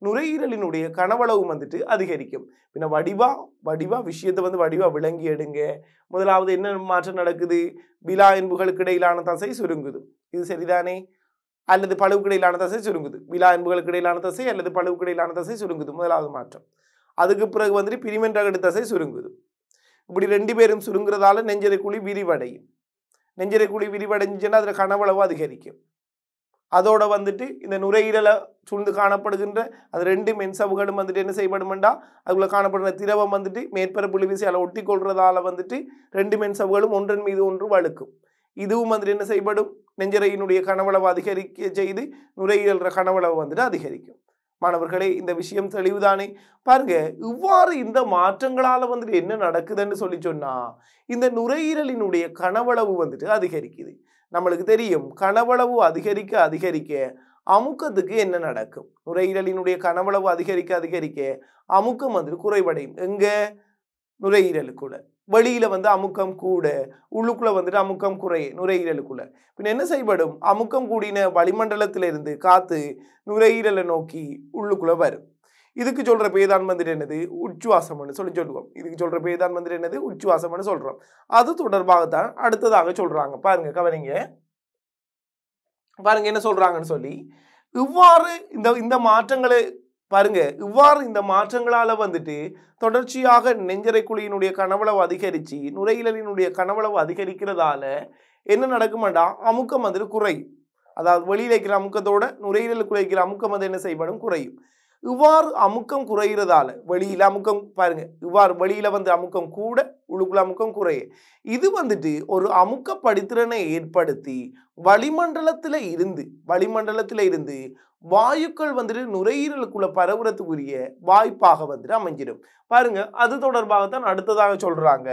B: நுரையீரலினுடைய கனவளவு வந்துட்டு அதிகரிக்கும் பின்ன வடிவா வடிவா விஷயத்தை வந்து வடிவா விளங்கி எடுங்க முதலாவது என்ன மாற்றம் நடக்குது விலா என்புகளுக்கு இடையிலான தசை சுருங்குது இது சரிதானே அல்லது பழுவுக்கு இடையிலான தசை சுருங்குது விலா என்புகளுக்கு இடையிலான தசை அல்லது பழுவுக்கு இடையிலான தசை சுருங்குது முதலாவது மாற்றம் அதுக்கு பிறகு வந்துட்டு பிரிமென் ரகடு தசை சுருங்குது இப்படி ரெண்டு பேரும் சுருங்குறதால நெஞ்சரை குழி விரிவடையும் நெஞ்சரை குழி விரிவடைஞ்சுன்னா அதில் கனவளவு அதிகரிக்கும் அதோட வந்துட்டு இந்த நுரையீரலை சூழ்ந்து காணப்படுகின்ற அது ரெண்டு மென்சவுகளும் வந்துட்டு என்ன செய்யப்படுமெண்டா அதுக்குள்ள காணப்படுற திரவம் வந்துட்டு மேற்பரப்பு விசையால் ஒட்டி கொள்றதால வந்துட்டு ரெண்டு மென்சவுகளும் ஒன்றன் மீது ஒன்று வழுக்கும் இதுவும் வந்துட்டு என்ன செய்யப்படும் நெஞ்சரையினுடைய கனவளவு அதிகரிக்க செய்து நுரையீரல்ற கனவளவு வந்துட்டு அதிகரிக்கும் மாணவர்களே இந்த விஷயம் தெளிவுதானே பாருங்க இவ்வாறு இந்த மாற்றங்களால வந்துட்டு என்ன நடக்குதுன்னு சொல்லி சொன்னா இந்த நுரையீரலினுடைய கனவளவு வந்துட்டு அதிகரிக்குது நம்மளுக்கு தெரியும் கனவளவு அதிகரிக்க அதிகரிக்க அமுக்கத்துக்கு என்ன நடக்கும் நுரையீரலினுடைய கனவளவு அதிகரிக்க அதிகரிக்க அமுக்கம் வந்துட்டு குறைவடையும் எங்க நுரையீரலுக்குள்ள வெளியில வந்து அமுக்கம் கூட உள்ளுக்குள்ள வந்துட்டு அமுக்கம் குறைய நுரையீரலுக்குள்ள பின்ன என்ன செய்யப்படும் அமுக்கம் கூடின வளிமண்டலத்திலிருந்து காத்து நுரையீரலை நோக்கி உள்ளுக்குள்ள வரும் இதுக்கு சொல்ற பேதான் வந்துட்டு என்னது உச்சுவாசம்னு சொல்லி சொல்லுவோம் இதுக்கு சொல்ற பேதான் வந்துட்டு என்னது உச்சுவாசம்னு சொல்றோம் அது தொடர்பாகத்தான் அடுத்ததாக சொல்றாங்க பாருங்க கவனிங்க பாருங்க என்ன சொல்றாங்கன்னு சொல்லி இவ்வாறு இந்த இந்த மாற்றங்களை பாருங்க இவ்வாறு இந்த மாற்றங்களால வந்துட்டு தொடர்ச்சியாக நெஞ்சரை குழியினுடைய கனவளவு அதிகரிச்சு நுரையீரலினுடைய கனவளவு அதிகரிக்கிறதால என்ன நடக்குமாண்டா அமுக்கம் வந்துட்டு குறையும் அதாவது வெளியில இருக்கிற அமுக்கத்தோட நுரையீரலுக்குள்ள இருக்கிற அமுக்கம் வந்து என்ன செய்யப்படும் குறையும் இவ்வாறு அமுக்கம் குறைகிறதால வெளியில அமுக்கம் பாருங்க இவ்வாறு வெளியில வந்து அமுக்கம் கூட உள்ளுக்குள்ள அமுக்கம் குறைய இது வந்துட்டு ஒரு அமுக்க படித்திறனை ஏற்படுத்தி வளிமண்டலத்துல இருந்து வளிமண்டலத்துல இருந்து வாயுக்கள் வந்துட்டு நுரையீரலுக்குள்ள பரவுறதுக்குரிய வாய்ப்பாக வந்துட்டு அமைஞ்சிடும் பாருங்க அது தொடர்பாகத்தான் அடுத்ததாக சொல்றாங்க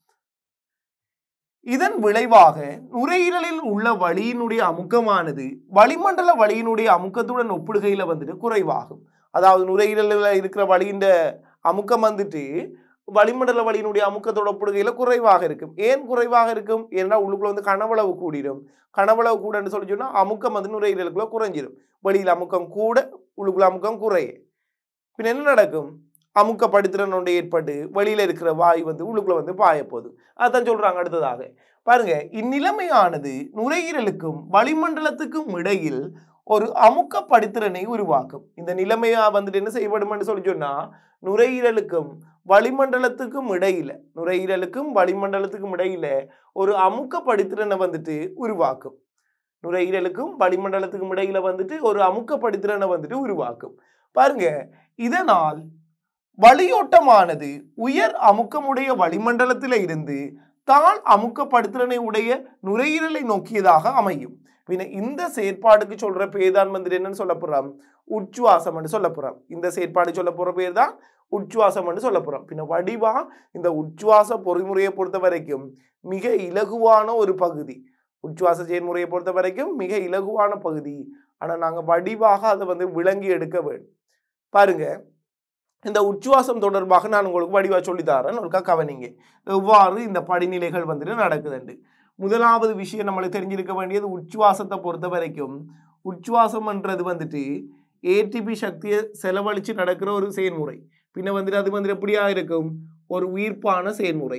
B: இதன் விளைவாக நுரையீரலில் உள்ள வலியினுடைய அமுக்கமானது வளிமண்டல வலியினுடைய அமுக்கத்துடன் ஒப்பிடுகையில வந்துட்டு குறைவாகும் அதாவது நுரையீரலில் இருக்கிற வலியின் அமுக்கம் வந்துட்டு வளிமண்டல வலியினுடைய அமுக்கத்தோட ஒப்பிடுகையில குறைவாக இருக்கும் ஏன் குறைவாக இருக்கும் ஏன்னா உள்ளுக்குள்ள வந்து கனவளவு கூடிடும் கனவளவு கூடன்னு சொல்லி சொன்னா அமுக்கம் வந்து நுரையீரலுக்குள்ள குறைஞ்சிரும் வெளியில அமுக்கம் கூட உள்ளுக்குள்ள அமுக்கம் குறைய பின் என்ன நடக்கும் அமுக்க படித்திறன் ஒன்று ஏற்பட்டு வெளியில இருக்கிற வாயு வந்து உள்ளுக்குள்ள வந்து பாய போகுது அதான் சொல்றாங்க அடுத்ததாக பாருங்க இந்நிலைமையானது நுரையீரலுக்கும் வளிமண்டலத்துக்கும் இடையில் ஒரு அமுக்க படித்திறனை உருவாக்கும் இந்த நிலைமையா வந்துட்டு என்ன செய்யப்படும்னு சொல்லி சொன்னா நுரையீரலுக்கும் வளிமண்டலத்துக்கும் இடையில நுரையீரலுக்கும் வளிமண்டலத்துக்கும் இடையில ஒரு அமுக்க படித்திறனை வந்துட்டு உருவாக்கும் நுரையீரலுக்கும் வளிமண்டலத்துக்கும் இடையில வந்துட்டு ஒரு அமுக்க படித்திறனை வந்துட்டு உருவாக்கும் பாருங்க இதனால் வளியோட்டமானது உயர் அமுக்கமுடைய வளிமண்டலத்தில இருந்து தாழ் அமுக்கப்படுத்திறனை உடைய நுரையீரலை நோக்கியதாக அமையும் பின்ன இந்த செயற்பாடுக்கு சொல்ற பேர் தான் வந்துட்டு என்னன்னு சொல்ல போறோம் உச்சுவாசம்னு சொல்ல போறோம் இந்த செயற்பாடு சொல்ல போற பேர் தான் உச்சுவாசம்னு சொல்ல போறோம் பின்ன வடிவா இந்த உச்சுவாச பொறிமுறையை பொறுத்த வரைக்கும் மிக இலகுவான ஒரு பகுதி உச்சுவாச செயல்முறையை பொறுத்த வரைக்கும் மிக இலகுவான பகுதி ஆனா நாங்க வடிவாக அதை வந்து விளங்கி எடுக்க வேண்டும் பாருங்க இந்த உச்சுவாசம் தொடர்பாக நான் உங்களுக்கு வடிவா சொல்லித்தாரேன் ஒருக்கா கவனிங்க எவ்வாறு இந்த படிநிலைகள் வந்துட்டு நடக்குதுண்டு முதலாவது விஷயம் நம்மளுக்கு தெரிஞ்சிருக்க வேண்டியது உச்சுவாசத்தை பொறுத்த வரைக்கும் உச்சுவாசம்ன்றது வந்துட்டு ஏடிபி சக்தியை செலவழிச்சு நடக்கிற ஒரு செயல்முறை பின்ன வந்துட்டு அது வந்துட்டு எப்படியா இருக்கும் ஒரு உயிர்ப்பான செயல்முறை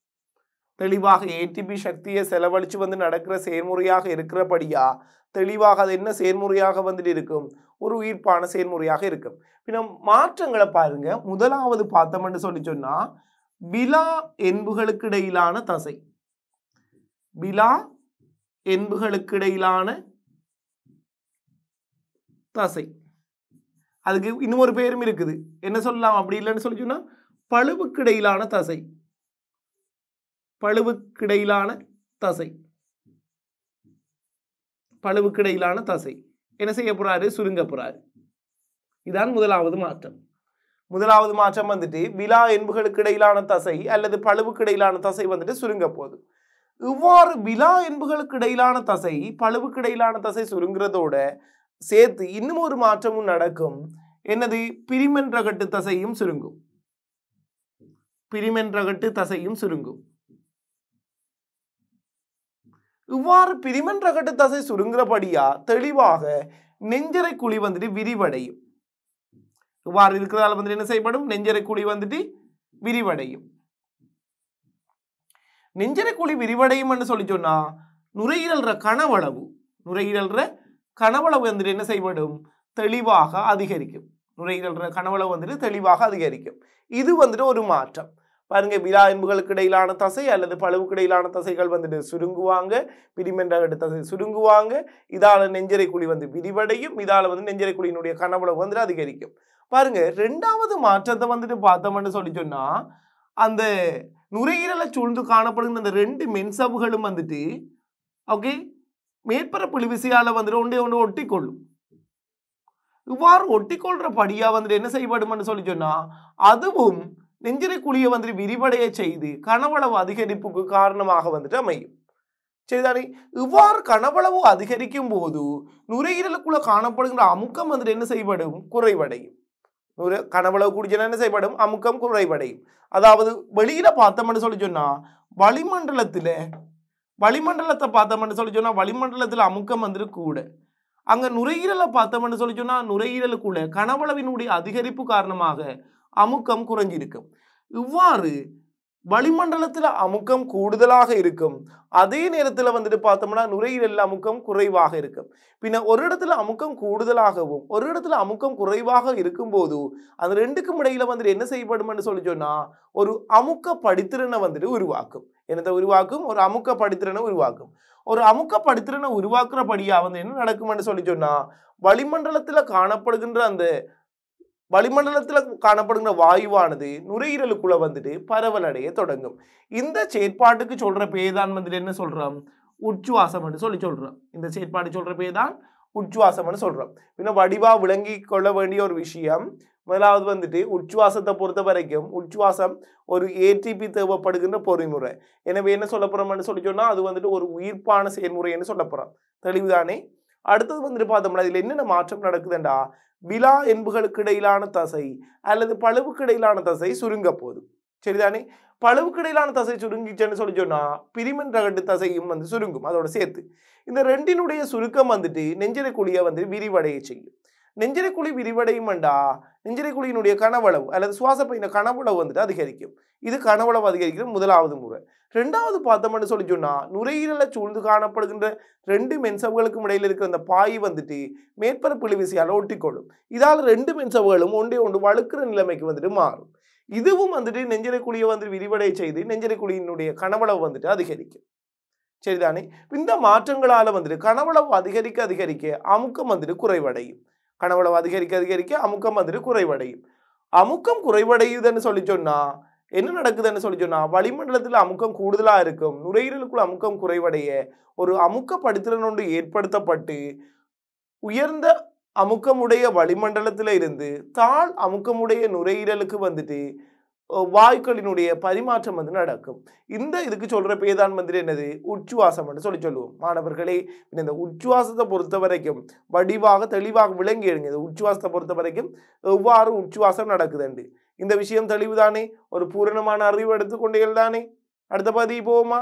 B: தெளிவாக ஏடிபி சக்தியை செலவழிச்சு வந்து நடக்கிற செயல்முறையாக இருக்கிறபடியா தெளிவாக அது என்ன செயல்முறையாக வந்துட்டு இருக்கும் ஒரு உயிர்ப்பான செயல்முறையாக இருக்கும் பின்ன மாற்றங்களை பாருங்க முதலாவது பார்த்தோம்னு சொல்லி சொன்னா விலா என்புகளுக்கு இடையிலான தசை விலா என்புகளுக்கு இடையிலான தசை அதுக்கு இன்னொரு பேரும் இருக்குது என்ன சொல்லலாம் அப்படி இல்லைன்னு சொல்லி சொன்னா பழுவுக்கிடையிலான தசை பழுவுக்கிடையிலான தசை பழுவுக்கிடையிலான தசை என்ன செய்ய போறாரு சுருங்க போறாரு இதான் முதலாவது மாற்றம் முதலாவது மாற்றம் வந்துட்டு விலா என்புகளுக்கு இடையிலான தசை அல்லது பழுவுக்கு இடையிலான தசை வந்துட்டு சுருங்க போகுது இவ்வாறு விலா என்புகளுக்கு இடையிலான தசை பழுவுக்கு இடையிலான தசை சுருங்குறதோட சேர்த்து இன்னும் ஒரு மாற்றமும் நடக்கும் என்னது பிரிமென்றகட்டு தசையும் சுருங்கும் பிரிமென்றகட்டு தசையும் சுருங்கும் இவ்வாறு பிரிமென்றகட்டு தசை சுருங்குறபடியா தெளிவாக நெஞ்சரை குழி வந்துட்டு விரிவடையும் இவ்வாறு இருக்கிறதால வந்துட்டு என்ன செய்யப்படும் நெஞ்சரை குழி வந்துட்டு விரிவடையும் நெஞ்சரை குழி விரிவடையும் என்று சொல்லி சொன்னா நுரையீரல்ற கனவளவு நுரையீரல்ற கனவளவு வந்துட்டு என்ன செய்யப்படும் தெளிவாக அதிகரிக்கும் நுரையீரல்ற கனவளவு வந்துட்டு தெளிவாக அதிகரிக்கும் இது வந்துட்டு ஒரு மாற்றம் பாருங்க விழா எலும்புகளுக்கு இடையிலான தசை அல்லது பழுவுக்கு இடையிலான தசைகள் வந்துட்டு சுருங்குவாங்க பிரிமென்றாக தசை சுருங்குவாங்க இதால நெஞ்சரை குழி வந்து விரிவடையும் இதால வந்து நெஞ்சரை குழியினுடைய கனவளவு வந்துட்டு அதிகரிக்கும் பாருங்க ரெண்டாவது மாற்றத்தை வந்துட்டு பார்த்தோம்னு சொல்லி சொன்னா அந்த நுரையீரலை சூழ்ந்து காணப்படுகிற அந்த ரெண்டு மென்சவுகளும் வந்துட்டு ஓகே மேற்பரப்பு விசையால வந்துட்டு ஒன்றே ஒன்று ஒட்டிக்கொள்ளும் இவ்வாறு ஒட்டிக்கொள்ற படியா வந்துட்டு என்ன செய்யப்படும்னு சொல்லி சொன்னா அதுவும் நெஞ்சிரை குழியை வந்துட்டு விரிவடைய செய்து கனவளவு அதிகரிப்புக்கு காரணமாக வந்துட்டு அமையும் சரிதானே இவ்வாறு கனவளவு அதிகரிக்கும் போது நுரையீரலுக்குள்ள காணப்படுகின்ற அமுக்கம் வந்துட்டு என்ன செய்யப்படும் குறைவடையும் நுரை கனவளவு குடிச்சனா என்ன செய்யப்படும் அமுக்கம் குறைவடையும் அதாவது வெளியில பார்த்தோம்னு சொல்லி சொன்னா வளிமண்டலத்துல வளிமண்டலத்தை பார்த்தோம்னு சொல்லி சொன்னா வளிமண்டலத்துல அமுக்கம் வந்துட்டு கூட அங்க நுரையீரலை பார்த்தோம்னு சொல்லி சொன்னா நுரையீரலுக்குள்ள கனவளவினுடைய அதிகரிப்பு காரணமாக அமுக்கம் குறைஞ்சிருக்கும் இவ்வாறு வளிமண்டலத்துல அமுக்கம் கூடுதலாக இருக்கும் அதே நேரத்துல வந்துட்டு பார்த்தோம்னா நுரையீரல் அமுக்கம் குறைவாக இருக்கும் பின்ன ஒரு இடத்துல அமுக்கம் கூடுதலாகவும் ஒரு இடத்துல அமுக்கம் குறைவாக இருக்கும்போது அந்த ரெண்டுக்கும் இடையில வந்துட்டு என்ன செய்யப்படும்னு சொல்லி சொன்னா ஒரு அமுக்க படித்திறனை வந்துட்டு உருவாக்கும் என்னத்தை உருவாக்கும் ஒரு அமுக்க படித்திறனை உருவாக்கும் ஒரு அமுக்க படித்திறனை உருவாக்குறபடியா வந்து என்ன நடக்கும்னு சொல்லி சொன்னா வளிமண்டலத்துல காணப்படுகின்ற அந்த வளிமண்டலத்துல காணப்படுகிற வாயுவானது நுரையீரலுக்குள்ள வந்துட்டு பரவலடைய தொடங்கும் இந்த செயற்பாட்டுக்கு சொல்ற பேர் தான் வந்துட்டு என்ன சொல்றோம் உச்சுவாசம்னு சொல்லி சொல்றோம் இந்த செயற்பாடு சொல்ற பேர் தான் உச்சுவாசம்னு சொல்றோம் பின்ன வடிவா விளங்கி கொள்ள வேண்டிய ஒரு விஷயம் முதலாவது வந்துட்டு உச்சுவாசத்தை பொறுத்த வரைக்கும் உச்சுவாசம் ஒரு ஏடிபி தேவைப்படுகின்ற பொறிமுறை எனவே என்ன சொல்ல போறோம்னு சொல்லி சொன்னா அது வந்துட்டு ஒரு உயிர்ப்பான செயல்முறைன்னு சொல்ல போறோம் தெளிவுதானே அடுத்தது வந்துட்டு பார்த்தோம்னா இதுல என்னென்ன மாற்றம் நடக்குதுண்டா விழா என்புகளுக்கு இடையிலான தசை அல்லது பழுவுக்கு இடையிலான தசை சுருங்க போகுது சரிதானே பழுவுக்கு இடையிலான தசை சுருங்கிச்சுன்னு சொல்லி சொன்னா பிரிமன் ரகட்டு தசையும் வந்து சுருங்கும் அதோட சேர்த்து இந்த ரெண்டினுடைய சுருக்கம் வந்துட்டு நெஞ்சரை குழியை வந்து விரிவடைய செய்யும் நெஞ்சரை குழி விரிவடையும்டா நெஞ்சரை குழியினுடைய கனவளவு அல்லது சுவாச பையின கனவளவு வந்துட்டு அதிகரிக்கும் இது கனவளவு அதிகரிக்கிற முதலாவது முறை ரெண்டாவது பார்த்தோம்னு சொல்லி சொன்னா நுரையீரலை சூழ்ந்து காணப்படுகின்ற ரெண்டு மென்சவுகளுக்கும் இடையில இருக்கிற அந்த பாய் வந்துட்டு மேற்பரப்பு விசையால் ஒட்டிக்கொள்ளும் இதால் ரெண்டு மென்சவுகளும் ஒன்றே ஒன்று வழுக்கிற நிலைமைக்கு வந்துட்டு மாறும் இதுவும் வந்துட்டு நெஞ்சரை குழியை வந்து விரிவடைய செய்து நெஞ்சரை குழியினுடைய கனவளவு வந்துட்டு அதிகரிக்கும் சரிதானே இந்த மாற்றங்களால வந்துட்டு கனவளவு அதிகரிக்க அதிகரிக்க அமுக்கம் வந்துட்டு குறைவடையும் கனவளவு அதிகரிக்க அதிகரிக்க அமுக்கம் வந்துட்டு குறைவடையும் அமுக்கம் குறைவடையுதுன்னு சொல்லி சொன்னா என்ன நடக்குதுன்னு சொல்லி சொன்னா வளிமண்டலத்தில் அமுக்கம் கூடுதலா இருக்கும் நுரையீரலுக்குள்ள அமுக்கம் குறைவடைய ஒரு அமுக்க படுத்திறன் ஒன்று ஏற்படுத்தப்பட்டு உயர்ந்த அமுக்கமுடைய வளிமண்டலத்துல இருந்து தாழ் அமுக்கமுடைய நுரையீரலுக்கு வந்துட்டு அஹ், வாயுக்களினுடைய பரிமாற்றம் வந்து நடக்கும் இந்த இதுக்கு சொல்ற பேதான் வந்துட்டு என்னது உச்சுவாசம்னு சொல்லி சொல்லுவோம் மாணவர்களே இந்த உச்சுவாசத்தை பொறுத்த வரைக்கும் வடிவாக தெளிவாக விளங்கி எடுங்க இந்த உச்சுவாசத்தை பொறுத்த வரைக்கும் எவ்வாறு உச்சுவாசம் நடக்குதுண்டு இந்த விஷயம் தெளிவுதானே ஒரு பூரணமான அறிவு எடுத்துக்கொண்டீர்கள் தானே அடுத்த பகுதி போவோமா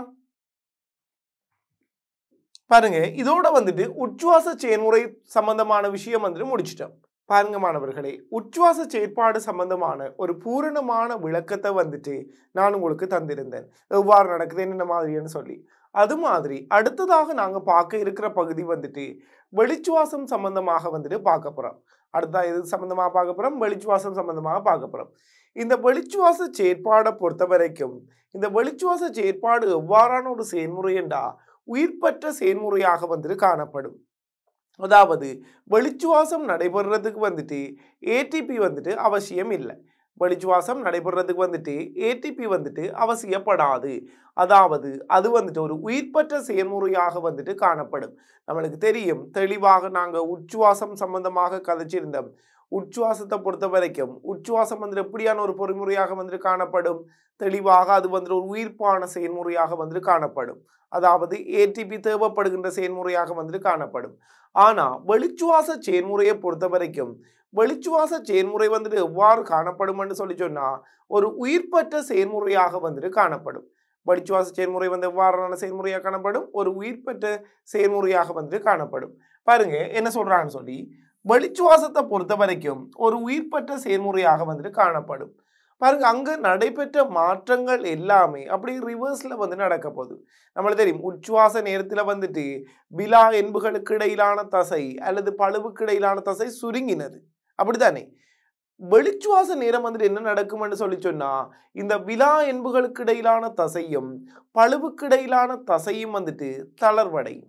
B: பாருங்க இதோட வந்துட்டு உச்சுவாச செயல்முறை சம்பந்தமான விஷயம் வந்துட்டு முடிச்சிட்டோம் பாருங்க மாணவர்களே உச்சுவாச செயற்பாடு சம்பந்தமான ஒரு பூரணமான விளக்கத்தை வந்துட்டு நான் உங்களுக்கு தந்திருந்தேன் எவ்வாறு நடக்குது என்னென்ன மாதிரின்னு சொல்லி அது மாதிரி அடுத்ததாக நாங்க பார்க்க இருக்கிற பகுதி வந்துட்டு வெளிச்சுவாசம் சம்பந்தமாக வந்துட்டு பார்க்க போறோம் அடுத்தா இது சம்பந்தமாக பார்க்க போறோம் வெளிச்சுவாசம் சம்பந்தமாக பார்க்க போறோம் இந்த வெளிச்சுவாச செயற்பாடை பொறுத்த வரைக்கும் இந்த வெளிச்சுவாச செயற்பாடு எவ்வாறான ஒரு செயல்முறை என்றா உயிர்ப்பற்ற செயல்முறையாக வந்துட்டு காணப்படும் அதாவது வெளிச்சுவாசம் நடைபெறுறதுக்கு வந்துட்டு ஏடிபி வந்துட்டு அவசியம் இல்லை வெளிச்சுவாசம் நடைபெறுறதுக்கு வந்துட்டு ஏடிபி வந்துட்டு அவசியப்படாது அதாவது அது வந்துட்டு ஒரு உயிர்ப்பற்ற செயல்முறையாக வந்துட்டு காணப்படும் நம்மளுக்கு தெரியும் தெளிவாக நாங்கள் உச்சுவாசம் சம்பந்தமாக கதைச்சிருந்தோம் உச்சுவாசத்தை பொறுத்த வரைக்கும் உச்சுவாசம் வந்துட்டு எப்படியான ஒரு பொறிமுறையாக வந்துட்டு காணப்படும் தெளிவாக அது வந்துட்டு ஒரு உயிர்ப்பான செயல்முறையாக வந்துட்டு காணப்படும் அதாவது ஏடிபி தேவைப்படுகின்ற செயல்முறையாக வந்துட்டு காணப்படும் ஆனா வெளிச்சுவாச செயல்முறையை பொறுத்த வரைக்கும் வெளிச்சுவாச செயல்முறை வந்துட்டு எவ்வாறு காணப்படும்னு சொல்லி சொன்னா ஒரு உயிர்ப்பற்ற செயல்முறையாக வந்துட்டு காணப்படும் வெளிச்சுவாச செயல்முறை வந்து எவ்வாறான செயல்முறையாக காணப்படும் ஒரு உயிர்ப்பற்ற செயல்முறையாக வந்துட்டு காணப்படும் பாருங்க என்ன சொல்றான்னு சொல்லி வெளிச்சுவாசத்தை பொறுத்த வரைக்கும் ஒரு உயிர்ப்பற்ற செயல்முறையாக வந்துட்டு காணப்படும் பாருங்க அங்க நடைபெற்ற மாற்றங்கள் எல்லாமே அப்படி ரிவர்ஸ்ல வந்து நடக்க போகுது நம்மளுக்கு தெரியும் உச்சுவாச நேரத்துல வந்துட்டு விலா என்புகளுக்கு இடையிலான தசை அல்லது பழுவுக்கு இடையிலான தசை சுருங்கினது அப்படித்தானே வெளிச்சுவாச நேரம் வந்துட்டு என்ன நடக்கும்னு சொல்லி சொன்னா இந்த விலா என்புகளுக்கு இடையிலான தசையும் பழுவுக்கு இடையிலான தசையும் வந்துட்டு தளர்வடையும்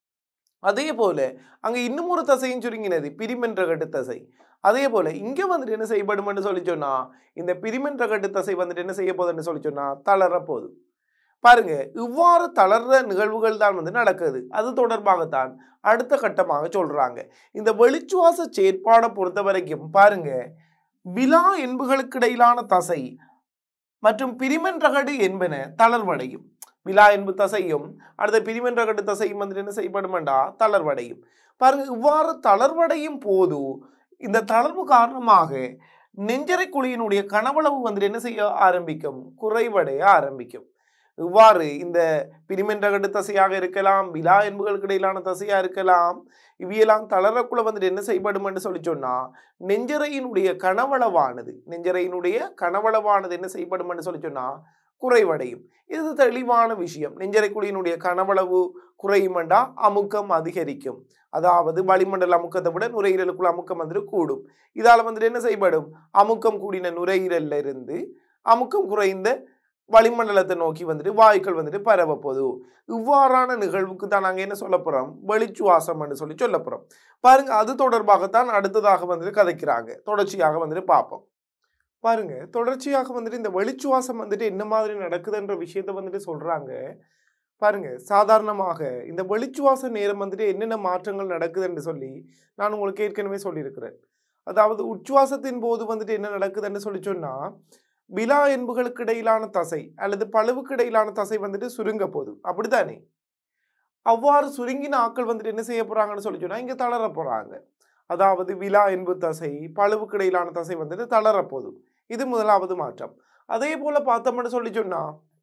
B: அதே போல அங்க இன்னும் ஒரு தசையும் சுருங்கினது பிரிமென்ற கட்டு தசை அதே போல இங்க வந்துட்டு என்ன செய்யப்படும்னு சொல்லி சொன்னா இந்த பிரிமென்ற கட்டு தசை வந்துட்டு என்ன செய்ய போகுதுன்னு சொல்லி சொன்னா தளர போகுது பாருங்க இவ்வாறு தளர்ற நிகழ்வுகள் தான் வந்து நடக்குது அது தொடர்பாகத்தான் அடுத்த கட்டமாக சொல்றாங்க இந்த வெளிச்சுவாச செயற்பாடை பொறுத்த வரைக்கும் பாருங்க விலா என்புகளுக்கு இடையிலான தசை மற்றும் பிரிமென் ரகடு என்பன தளர்வடையும் விலா என்பு தசையும் அடுத்த பிரிமென் ரகடு தசையும் வந்துட்டு என்ன செய்யப்படுமெண்டா தளர்வடையும் பாருங்க இவ்வாறு தளர்வடையும் போது இந்த தளர்வு காரணமாக நெஞ்சரை குழியினுடைய கனவளவு வந்துட்டு என்ன செய்ய ஆரம்பிக்கும் குறைவடைய ஆரம்பிக்கும் இவ்வாறு இந்த பிரிமென்றகட்டு தசையாக இருக்கலாம் விலா என்புகளுக்கு இடையிலான தசையாக இருக்கலாம் இவையெல்லாம் தளரக்குள்ள வந்துட்டு என்ன செய்யப்படும் என்று சொல்லி சொன்னா நெஞ்சரையினுடைய கனவளவானது நெஞ்சரையினுடைய கனவளவானது என்ன செய்யப்படும் என்று சொல்லி சொன்னா குறைவடையும் இது தெளிவான விஷயம் நெஞ்சரை குழியினுடைய கனவளவு குறையுமெண்டா அமுக்கம் அதிகரிக்கும் அதாவது வளிமண்டல அமுக்கத்தை விட நுரையீரலுக்குள்ள அமுக்கம் வந்துட்டு கூடும் இதால வந்துட்டு என்ன செய்யப்படும் அமுக்கம் கூடின நுரையீரல்ல இருந்து அமுக்கம் குறைந்த வளிமண்டலத்தை நோக்கி வந்துட்டு வாயுக்கள் வந்துட்டு பரவ போகுது இவ்வாறான நிகழ்வுக்கு தான் நாங்கள் என்ன சொல்ல போறோம் வெளிச்சுவாசம்னு சொல்லி சொல்ல போறோம் பாருங்க அது தொடர்பாகத்தான் அடுத்ததாக வந்துட்டு கதைக்கிறாங்க தொடர்ச்சியாக வந்துட்டு பார்ப்போம் பாருங்க தொடர்ச்சியாக வந்துட்டு இந்த வெளிச்சுவாசம் வந்துட்டு என்ன மாதிரி நடக்குதுன்ற விஷயத்த வந்துட்டு சொல்றாங்க பாருங்க சாதாரணமாக இந்த வெளிச்சுவாச நேரம் வந்துட்டு என்னென்ன மாற்றங்கள் நடக்குதுன்னு சொல்லி நான் உங்களுக்கு ஏற்கனவே சொல்லியிருக்கிறேன் அதாவது உச்சுவாசத்தின் போது வந்துட்டு என்ன நடக்குதுன்னு சொல்லி சொன்னா விலா என்புகளுக்கு இடையிலான தசை அல்லது பழுவுக்கு இடையிலான தசை வந்துட்டு சுருங்க போகுது அப்படித்தானே அவ்வாறு சுருங்கின ஆட்கள் வந்துட்டு என்ன செய்ய போறாங்கன்னு சொல்லி சொன்னா இங்க தளர போறாங்க அதாவது விலா என்பு தசை பழுவுக்கு இடையிலான தசை வந்துட்டு தளர போகுது இது முதலாவது மாற்றம் அதே போல பார்த்தோம்னு சொல்லி சொன்னா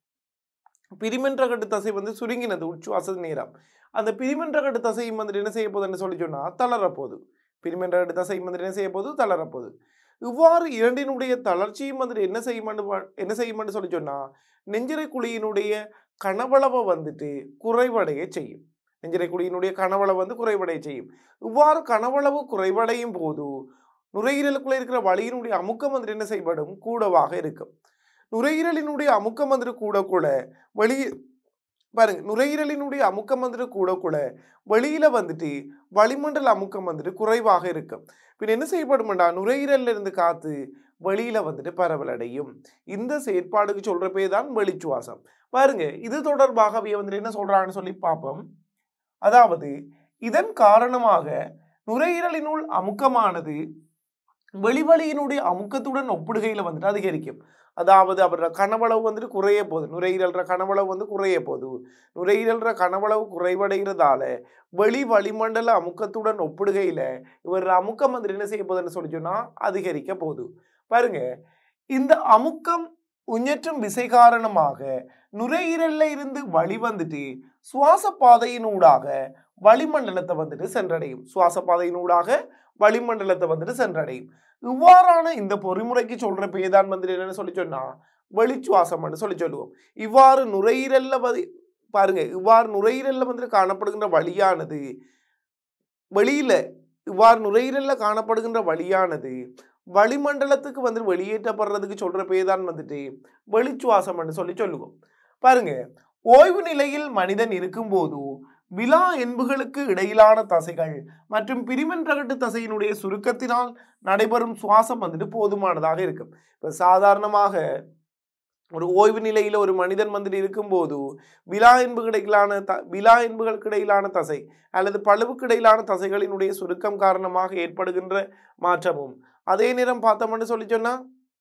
B: பிரிமென்ற கட்டு தசை வந்து சுருங்கினது உச்சுவாச நேரம் அந்த பிரிமென்ற கட்டு தசையும் வந்துட்டு என்ன செய்ய போகுதுன்னு சொல்லி சொன்னா தளர போகுது பிரிமென்ற கட்டு தசையும் வந்துட்டு என்ன செய்ய போகுது தளர போகுது இவ்வாறு இரண்டினுடைய தளர்ச்சியும் வந்துட்டு என்ன செய்யுமென்னு பா- என்ன செய்யுமென்னு சொல்லி சொன்னா நெஞ்சிரை குழியினுடைய கனவளவை வந்துட்டு குறைவடைய செய்யும் நெஞ்சிரை குழியினுடைய கனவளவு வந்து குறைவடைய செய்யும் இவ்வாறு கனவளவு குறைவடையும் போது நுரையீரலுக்குள்ள இருக்கிற வலியினுடைய அமுக்கம் வந்துட்டு என்ன செய்யப்படும் கூடவாக இருக்கும் நுரையீரலினுடைய அமுக்கம் வந்துட்டு கூட கூட வெளியே பாருங்க நுரையீரலினுடைய அமுக்கம் வந்துட்டு கூட கூட வெளியில வந்துட்டு வளிமண்டல அமுக்கம் வந்துட்டு குறைவாக இருக்கும் பின் என்ன செய்யப்படும்டா நுரையீரல்ல இருந்து காத்து வெளியில வந்துட்டு பரவலடையும் இந்த செயற்பாடுக்கு சொல்ற பேர் தான் வெளிச்சுவாசம் பாருங்க இது தொடர்பாக அவைய வந்துட்டு என்ன சொல்றாங்கன்னு சொல்லி பார்ப்போம் அதாவது இதன் காரணமாக நுரையீரலினுள் அமுக்கமானது வெளிவழியினுடைய அமுக்கத்துடன் ஒப்பிடுகையில் வந்துட்டு அதிகரிக்கும் அதாவது அவரோட கனவளவு வந்துட்டு குறைய போகுது நுரையீரல்ற கனவளவு வந்து குறைய போகுது நுரையீரல்ற கனவளவு குறைவடைகிறதால வெளி வளிமண்டல அமுக்கத்துடன் ஒப்பிடுகையில் இவர் அமுக்கம் வந்துட்டு என்ன செய்ய போகுதுன்னு சொல்லி சொன்னா அதிகரிக்க போகுது பாருங்க இந்த அமுக்கம் உஞ்சற்றும் விசை காரணமாக நுரையீரல்ல இருந்து வழி வந்துட்டு சுவாச பாதையினூடாக வளிமண்டலத்தை வந்துட்டு சென்றடையும் சுவாச பாதையினூடாக வளிமண்டலத்தை வந்துட்டு சென்றடையும் இவ்வாறான இந்த பொறிமுறைக்கு சொல்ற பேதான் வந்துட்டு என்னன்னு சொல்லி சொன்னா வெளிச்சுவாசம்னு சொல்லி சொல்லுவோம் இவ்வாறு நுரையீரல்ல வந்து பாருங்க இவ்வாறு நுரையீரல்ல வந்துட்டு காணப்படுகின்ற வழியானது வெளியில இவ்வாறு நுரையீரல்ல காணப்படுகின்ற வழியானது வளிமண்டலத்துக்கு வந்து வெளியேற்றப்படுறதுக்கு சொல்ற பேதான் வந்துட்டு வெளிச்சுவாசம்னு சொல்லி சொல்லுவோம் பாருங்க ஓய்வு நிலையில் மனிதன் இருக்கும்போது விலா என்புகளுக்கு இடையிலான தசைகள் மற்றும் பிரிமென் ரகட்டு தசையினுடைய சுருக்கத்தினால் நடைபெறும் சுவாசம் வந்துட்டு போதுமானதாக இருக்கும் இப்போ சாதாரணமாக ஒரு ஓய்வு நிலையில ஒரு மனிதன் வந்துட்டு இருக்கும்போது விலா என்புகளுக்கிடையிலான த விலா என்புகளுக்கு இடையிலான தசை அல்லது பழுவுக்கு இடையிலான தசைகளினுடைய சுருக்கம் காரணமாக ஏற்படுகின்ற மாற்றமும் அதே நேரம் பார்த்தோம்னு சொல்லி சொன்னா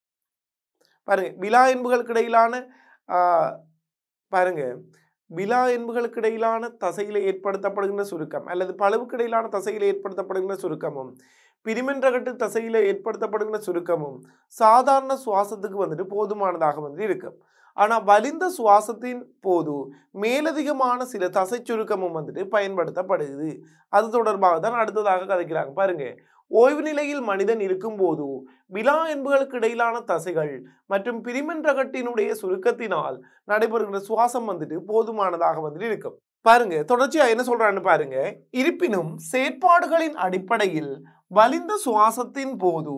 B: பாருங்க விலா என்புகளுக்கு இடையிலான ஆஹ், பாருங்க விலா என்புகளுக்கு இடையிலான தசையில ஏற்படுத்தப்படுகின்ற சுருக்கம் அல்லது பழுவுக்கு இடையிலான தசையில ஏற்படுத்தப்படுகின்ற சுருக்கமும் பிரிமென்றகட்டு தசையில ஏற்படுத்தப்படுகின்ற சுருக்கமும் சாதாரண சுவாசத்துக்கு வந்துட்டு போதுமானதாக வந்து இருக்கும் ஆனா வலிந்த சுவாசத்தின் போது மேலதிகமான சில தசை சுருக்கமும் வந்துட்டு பயன்படுத்தப்படுது அது தொடர்பாக தான் அடுத்ததாக கதைக்கிறாங்க பாருங்க ஓய்வு நிலையில் மனிதன் இருக்கும்போது விலா என்புகளுக்கு இடையிலான தசைகள் மற்றும் பிரிமென்றகட்டினுடைய சுருக்கத்தினால் நடைபெறுகிற சுவாசம் வந்துட்டு போதுமானதாக வந்துட்டு இருக்கும் பாருங்க தொடர்ச்சியா என்ன சொல்றான்னு பாருங்க இருப்பினும் செயற்பாடுகளின் அடிப்படையில் வலிந்த சுவாசத்தின் போது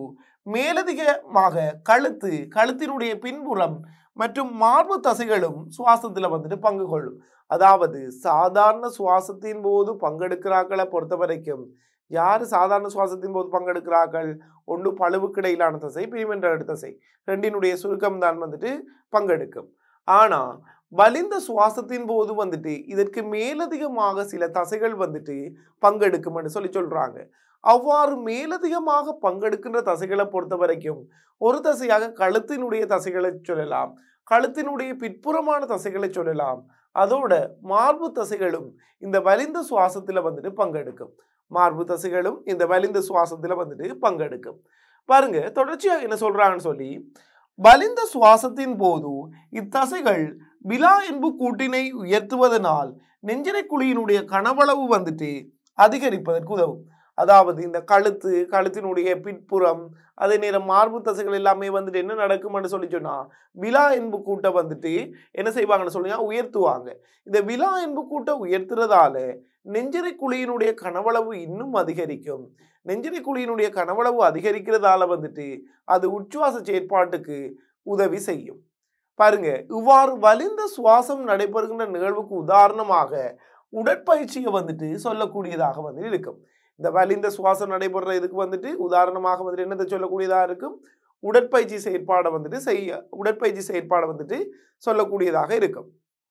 B: மேலதிகமாக கழுத்து கழுத்தினுடைய பின்புறம் மற்றும் மார்பு தசைகளும் சுவாசத்துல வந்துட்டு பங்கு கொள்ளும் அதாவது சாதாரண சுவாசத்தின் போது பங்கெடுக்கிறார்களை பொறுத்த வரைக்கும் யார் சாதாரண சுவாசத்தின் போது பங்கெடுக்கிறார்கள் ஒன்று பழுவுக்கு இடையிலான தசை பிரிமென்ற தசை ரெண்டினுடைய சுருக்கம் தான் வந்துட்டு பங்கெடுக்கும் ஆனா வலிந்த சுவாசத்தின் போது வந்துட்டு இதற்கு மேலதிகமாக சில தசைகள் வந்துட்டு பங்கெடுக்கும்னு சொல்லி சொல்றாங்க அவ்வாறு மேலதிகமாக பங்கெடுக்கின்ற தசைகளை பொறுத்த வரைக்கும் ஒரு தசையாக கழுத்தினுடைய தசைகளை சொல்லலாம் கழுத்தினுடைய பிற்புறமான தசைகளை சொல்லலாம் அதோட மார்பு தசைகளும் இந்த வலிந்த சுவாசத்துல வந்துட்டு பங்கெடுக்கும் மார்பு தசைகளும் இந்த வலிந்த சுவாசத்துல வந்துட்டு பங்கெடுக்கும் பாருங்க தொடர்ச்சியாக என்ன சொல்றாங்கன்னு சொல்லி வலிந்த சுவாசத்தின் போது இத்தசைகள் விலா என்பு கூட்டினை உயர்த்துவதனால் நெஞ்சிரை குழியினுடைய கனவளவு வந்துட்டு அதிகரிப்பதற்கு உதவும் அதாவது இந்த கழுத்து கழுத்தினுடைய பிற்புறம் அதே நேரம் மார்பு தசைகள் எல்லாமே வந்துட்டு என்ன நடக்கும்னு சொல்லி சொன்னா விலா என்பு கூட்டை வந்துட்டு என்ன செய்வாங்கன்னு சொல்லுங்க உயர்த்துவாங்க இந்த விலா என்பு கூட்டை உயர்த்துறதால நெஞ்சிரை குழியினுடைய கனவளவு இன்னும் அதிகரிக்கும் நெஞ்சிரை குழியினுடைய கனவளவு அதிகரிக்கிறதால வந்துட்டு அது உச்சுவாச செயற்பாட்டுக்கு உதவி செய்யும் பாருங்க இவ்வாறு வலிந்த சுவாசம் நடைபெறுகின்ற நிகழ்வுக்கு உதாரணமாக உடற்பயிற்சியை வந்துட்டு சொல்லக்கூடியதாக வந்து இருக்கும் இந்த வலிந்த சுவாசம் நடைபெறுற இதுக்கு வந்துட்டு உதாரணமாக வந்துட்டு என்னத்தை சொல்லக்கூடியதாக இருக்கும் உடற்பயிற்சி செயற்பாடை வந்துட்டு செய்ய உடற்பயிற்சி செயற்பாடை வந்துட்டு சொல்லக்கூடியதாக இருக்கும்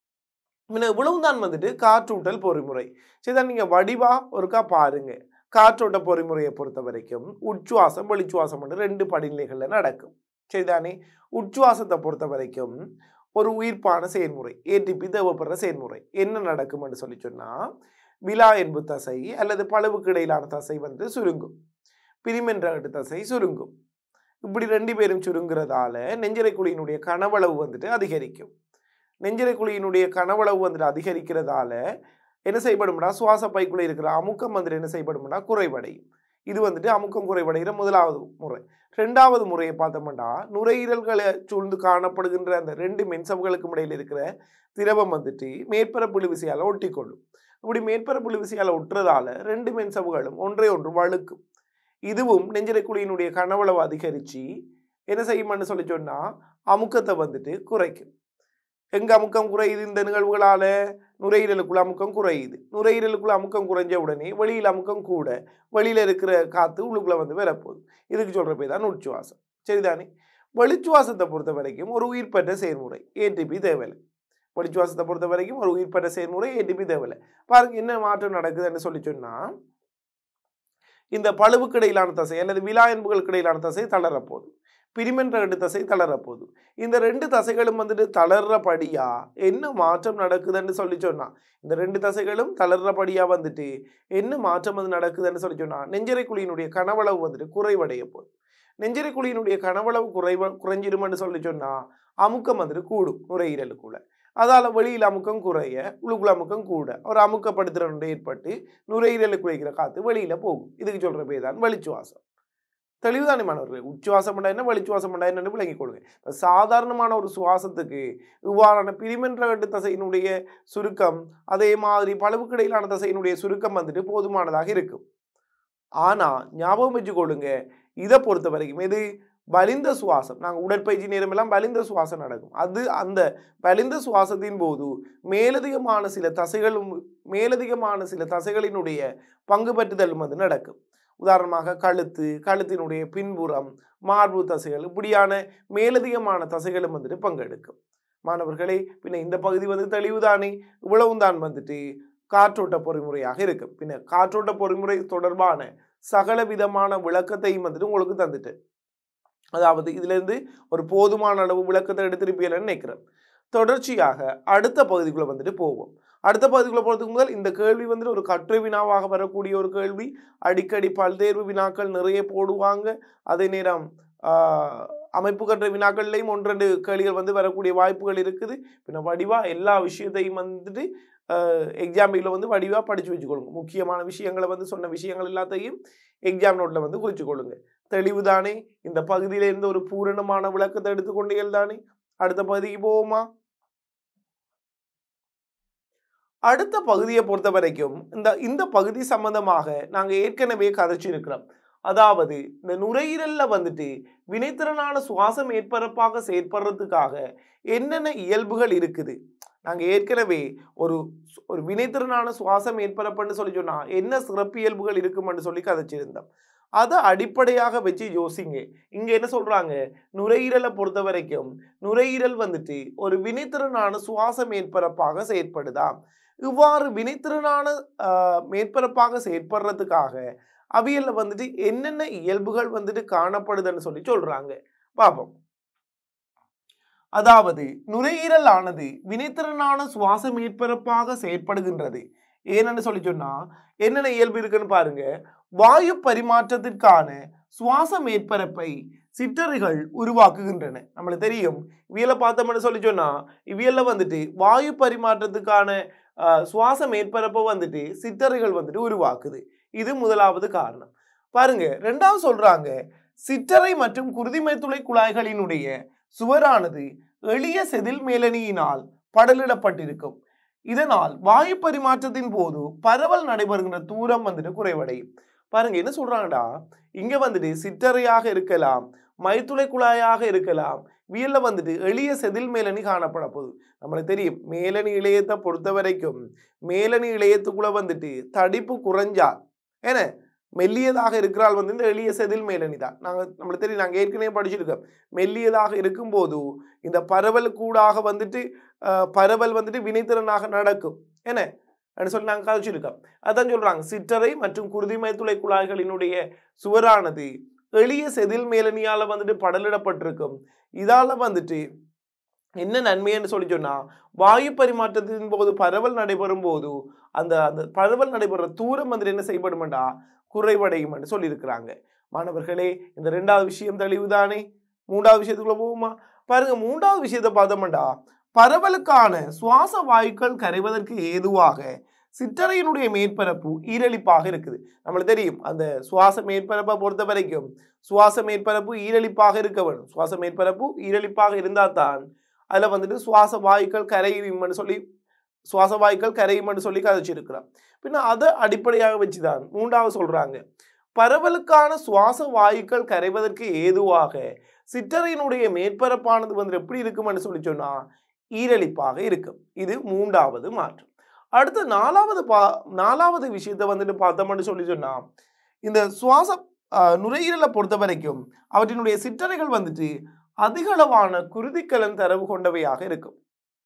B: முன்ன இவ்வளவுதான் வந்துட்டு காற்றூட்டல் பொறிமுறை சரிதான் நீங்க வடிவா ஒருக்கா பாருங்க காற்றோட்ட பொறிமுறையை பொறுத்த வரைக்கும் உச்சுவாசம் வெளிச்சுவாசம் ரெண்டு படிநிலைகள்ல நடக்கும் சரிதானே உச்சுவாசத்தை பொறுத்த வரைக்கும் ஒரு உயிர்ப்பான செயல்முறை ஏடிபி தேவைப்படுற செயல்முறை என்ன நடக்கும்னு சொல்லி சொன்னா விலா என்பு தசை அல்லது பழுவுக்கு இடையிலான தசை வந்து சுருங்கும் பிரிமென்ற தசை சுருங்கும் இப்படி ரெண்டு பேரும் சுருங்குறதால நெஞ்சரை குழியினுடைய கனவளவு வந்துட்டு அதிகரிக்கும் நெஞ்சரை குழியினுடைய கனவளவு வந்துட்டு அதிகரிக்கிறதால என்ன செய்யப்படும்னா சுவாச பைக்குள்ள இருக்கிற அமுக்கம் வந்துட்டு என்ன செய்யப்படும்னா குறைவடையும் இது வந்துட்டு அமுக்கம் குறைவடைகிற முதலாவது முறை ரெண்டாவது முறையை பார்த்தோம்னா நுரையீரல்களை சூழ்ந்து காணப்படுகின்ற அந்த ரெண்டு மென்சவ்களுக்கும் இடையில் இருக்கிற திரவம் வந்துட்டு மேற்பரப்புழு விசையால் ஒட்டிக்கொள்ளும் இப்படி மேற்பரப்புழு விசையால் ஒட்டுறதால ரெண்டு மென்சவ்களும் ஒன்றை ஒன்று வழுக்கும் இதுவும் நெஞ்சிரை குழியினுடைய கனவளவு அதிகரித்து என்ன செய்யும்னு சொல்லி சொன்னா அமுக்கத்தை வந்துட்டு குறைக்கும் எங்க அமுக்கம் குறையுது இந்த நிகழ்வுகளால நுரையீரலுக்குள்ள அமுக்கம் குறையுது நுரையீரலுக்குள்ள அமுக்கம் குறைஞ்ச உடனே வெளியில் அமுக்கம் கூட வெளியில இருக்கிற காத்து உள்ளுக்குள்ள வந்து வரப்போகுது இதுக்கு சொல்ற பேர் தான் உச்சுவாசம் சரிதானே வெளிச்சுவாசத்தை பொறுத்த வரைக்கும் ஒரு உயிர் பெற்ற செயல்முறை ஏடிபி தேவையில்லை வெளிச்சுவாசத்தை பொறுத்த வரைக்கும் ஒரு உயிர் பெற்ற செயல்முறை ஏடிபி தேவையில்லை பாருங்க என்ன மாற்றம் நடக்குதுன்னு சொல்லி சொன்னா இந்த பழுவுக்கு இடையிலான தசை அல்லது விலா என்புகளுக்கு இடையிலான தசை தளரப்போகுது பிரிமென்ற ரெண்டு தசை தளரப்போகுது இந்த ரெண்டு தசைகளும் வந்துட்டு தளர்றபடியா என்ன மாற்றம் நடக்குதுன்னு சொல்லி சொன்னா இந்த ரெண்டு தசைகளும் தளர்றபடியா வந்துட்டு என்ன மாற்றம் வந்து நடக்குதுன்னு சொல்லி சொன்னா நெஞ்சரை குழியினுடைய கனவளவு வந்துட்டு குறைவடைய போகுது நெஞ்சரை குழியினுடைய கனவளவு குறைவ குறைஞ்சிருமென்னு சொல்லி சொன்னா அமுக்கம் வந்துட்டு கூடும் நுரையீரலுக்குள்ள அதால வெளியில் அமுக்கம் குறைய உழுக்குள்ள அமுக்கம் கூட ஒரு அமுக்கப்படுத்துறது ஏற்பட்டு நுரையீரலுக்கு குறைக்கிற காத்து வெளியில போகும் இதுக்கு சொல்ற பேர் தான் வெளிச்சுவாசம் தெளிவுதானே மாணவர்களே உச்சுவாசம் பண்ணா என்ன வெளிச்சுவாசம் பண்ணா என்னன்னு விளங்கிக் கொள்ளுங்க இப்ப சாதாரணமான ஒரு சுவாசத்துக்கு இவ்வாறான பிரிமென்ற கட்டு தசையினுடைய சுருக்கம் அதே மாதிரி பழுவுக்கு இடையிலான தசையினுடைய சுருக்கம் வந்துட்டு போதுமானதாக இருக்கும் ஆனா ஞாபகம் வச்சுக்கொள்ளுங்க இதை பொறுத்த வரைக்கும் இது வலிந்த சுவாசம் நாங்கள் உடற்பயிற்சி நேரமெல்லாம் வலிந்த சுவாசம் நடக்கும் அது அந்த வலிந்த சுவாசத்தின் போது மேலதிகமான சில தசைகளும் மேலதிகமான சில தசைகளினுடைய பங்கு பற்றுதலும் வந்து நடக்கும் உதாரணமாக கழுத்து கழுத்தினுடைய பின்புறம் மார்பு தசைகள் இப்படியான மேலதிகமான தசைகளும் வந்துட்டு பங்கெடுக்கும் மாணவர்களே பின்ன இந்த பகுதி வந்து தெளிவுதானே இவ்வளவும் தான் வந்துட்டு காற்றோட்ட பொறிமுறையாக இருக்கும் பின்ன காற்றோட்ட பொறிமுறை தொடர்பான சகல விதமான விளக்கத்தையும் வந்துட்டு உங்களுக்கு தந்துட்டு அதாவது இதுல இருந்து ஒரு போதுமான அளவு விளக்கத்தை எடுத்திருப்பீங்கன்னு நினைக்கிறேன் தொடர்ச்சியாக அடுத்த பகுதிக்குள்ள வந்துட்டு போவோம் அடுத்த பகுதிக்குள்ள போகிறதுக்கு முதல் இந்த கேள்வி வந்துட்டு ஒரு கட்டுரை வினாவாக வரக்கூடிய ஒரு கேள்வி அடிக்கடி பல்தேர்வு வினாக்கள் நிறைய போடுவாங்க அதே நேரம் ஆஹ், அமைப்பு கட்டுரை வினாக்கள்லையும் ஒன்று ரெண்டு கேள்விகள் வந்து வரக்கூடிய வாய்ப்புகள் இருக்குது பின்ன வடிவா எல்லா விஷயத்தையும் வந்துட்டு எக்ஸாம்பிளில் வந்து வடிவாக படித்து வச்சுக்கொள்ளுங்க முக்கியமான விஷயங்களை வந்து சொன்ன விஷயங்கள் எல்லாத்தையும் எக்ஸாம் நோட்ல வந்து குறிச்சு கொள்ளுங்க தெளிவுதானே இந்த பகுதியில இருந்து ஒரு பூரணமான விளக்கத்தை எடுத்துக்கொண்டீர்கள் தானே அடுத்த பகுதிக்கு போவோமா அடுத்த பகுதியை பொறுத்த வரைக்கும் இந்த இந்த பகுதி சம்பந்தமாக நாங்க ஏற்கனவே கதைச்சு இருக்கிறோம் அதாவது இந்த நுரையீரல்ல வந்துட்டு வினைத்திறனான சுவாசம் மேற்பரப்பாக செயற்படுறதுக்காக என்னென்ன இயல்புகள் இருக்குது நாங்க ஏற்கனவே ஒரு ஒரு வினைத்திறனான சுவாசம் மேற்பரப்புன்னு சொல்லி சொன்னா என்ன சிறப்பு இயல்புகள் இருக்குமென்னு சொல்லி கதைச்சிருந்தோம் அதை அடிப்படையாக வச்சு யோசிங்க இங்க என்ன சொல்றாங்க நுரையீரலை பொறுத்த வரைக்கும் நுரையீரல் வந்துட்டு ஒரு வினைத்திறனான சுவாச மேற்பரப்பாக செயற்படுதாம் இவ்வாறு வினைத்திறனான ஆஹ், மேற்பரப்பாக செயற்படுறதுக்காக அவியல்ல வந்துட்டு என்னென்ன இயல்புகள் வந்துட்டு காணப்படுதுன்னு சொல்லி சொல்றாங்க பார்ப்போம் அதாவது நுரையீரல் ஆனது வினைத்திறனான சுவாச மேற்பரப்பாக செயற்படுகின்றது ஏன்னு சொல்லி சொன்னா என்னென்ன இயல்பு இருக்குன்னு பாருங்க வாயு பரிமாற்றத்திற்கான சுவாச மேற்பரப்பை சிற்றறைகள் உருவாக்குகின்றன நம்மளுக்கு தெரியும் இவியலை பார்த்தோம்னு சொல்லி சொன்னா இவியல்ல வந்துட்டு வாயு பரிமாற்றத்துக்கான ஆஹ், சுவாச மேற்பரப்பை வந்துட்டு சிற்றறைகள் வந்துட்டு உருவாக்குது இது முதலாவது காரணம் பாருங்க ரெண்டாவது சொல்றாங்க சிற்றறை மற்றும் குருதிமை துளை குழாய்களினுடைய சுவரானது எளிய செதில் மேலணியினால் படலிடப்பட்டிருக்கும் இதனால் வாயு பரிமாற்றத்தின் போது பரவல் நடைபெறுகின்ற தூரம் வந்துட்டு குறைவடையும் பாருங்க என்ன சொல்றாங்கடா இங்க வந்துட்டு சிற்றறையாக இருக்கலாம் மைத்துளை குழாயாக இருக்கலாம் வியல்ல வந்துட்டு எளிய செதில் மேலணி காணப்பட போகுது நம்மளுக்கு தெரியும் மேலணி இளையத்தை பொறுத்த வரைக்கும் மேலணி இளையத்துக்குள்ள வந்துட்டு தடிப்பு குறைஞ்சா ஏன மெல்லியதாக இருக்கிறாள் வந்து இந்த எளிய செதில் மேலணி தான் நாங்கள் நம்மளுக்கு தெரியும் நாங்கள் ஏற்கனவே படிச்சிருக்கோம் மெல்லியதாக இருக்கும்போது இந்த பரவல் கூடாக வந்துட்டு அஹ், பரவல் வந்துட்டு வினைத்திறனாக நடக்கும் என்ன அப்படின்னு சொல்லி நாங்கள் கதைச்சிருக்கோம் அதான் சொல்றாங்க சிற்றறை மற்றும் குருதிமை துளை குழாய்களினுடைய சுவரானது எளிய செதில் மேலணியால வந்துட்டு படலிடப்பட்டிருக்கும் இதால வந்துட்டு என்ன நன்மைன்னு சொல்லி சொன்னா வாயு பரிமாற்றத்தின் போது பரவல் நடைபெறும் போது அந்த அந்த பரவல் நடைபெற தூரம் வந்துட்டு என்ன செய்யப்படுமெண்டா குறைவடையும் என்று சொல்லியிருக்கிறாங்க மாணவர்களே இந்த ரெண்டாவது விஷயம் தெளிவுதானே மூன்றாவது விஷயத்துக்குள்ள போகுமா பாருங்க மூன்றாவது விஷயத்தை பார்த்தோம்டா பரவலுக்கான சுவாச வாயுக்கள் கரைவதற்கு ஏதுவாக சிற்றறையினுடைய மேற்பரப்பு ஈரலிப்பாக இருக்குது நம்மளுக்கு தெரியும் அந்த சுவாச மேற்பரப்பை பொறுத்த வரைக்கும் சுவாச மேற்பரப்பு ஈரலிப்பாக இருக்க வேணும் சுவாச மேற்பரப்பு ஈரலிப்பாக இருந்தால் தான் அதில் வந்துட்டு சுவாச வாயுக்கள் கரையும்னு சொல்லி சுவாச வாயுக்கள் கரையும்னு சொல்லி கதைச்சிருக்கிறோம் பின்ன அதை அடிப்படையாக வச்சுதான் மூன்றாவது சொல்றாங்க பரவலுக்கான சுவாச வாயுக்கள் கரைவதற்கு ஏதுவாக சிற்றறையினுடைய மேற்பரப்பானது வந்து எப்படி இருக்கும்னு சொல்லி சொன்னா ஈரலிப்பாக இருக்கும் இது மூன்றாவது மாற்றம் அடுத்து நாலாவது பா நாலாவது விஷயத்தை வந்துட்டு பார்த்தோம்னு சொல்லி சொன்னா இந்த சுவாச ஆஹ், நுரையீரலை பொறுத்த வரைக்கும் அவற்றினுடைய சிற்றறைகள் வந்துட்டு அதிகளவான குருதிக்கலன் தரவு கொண்டவையாக இருக்கும்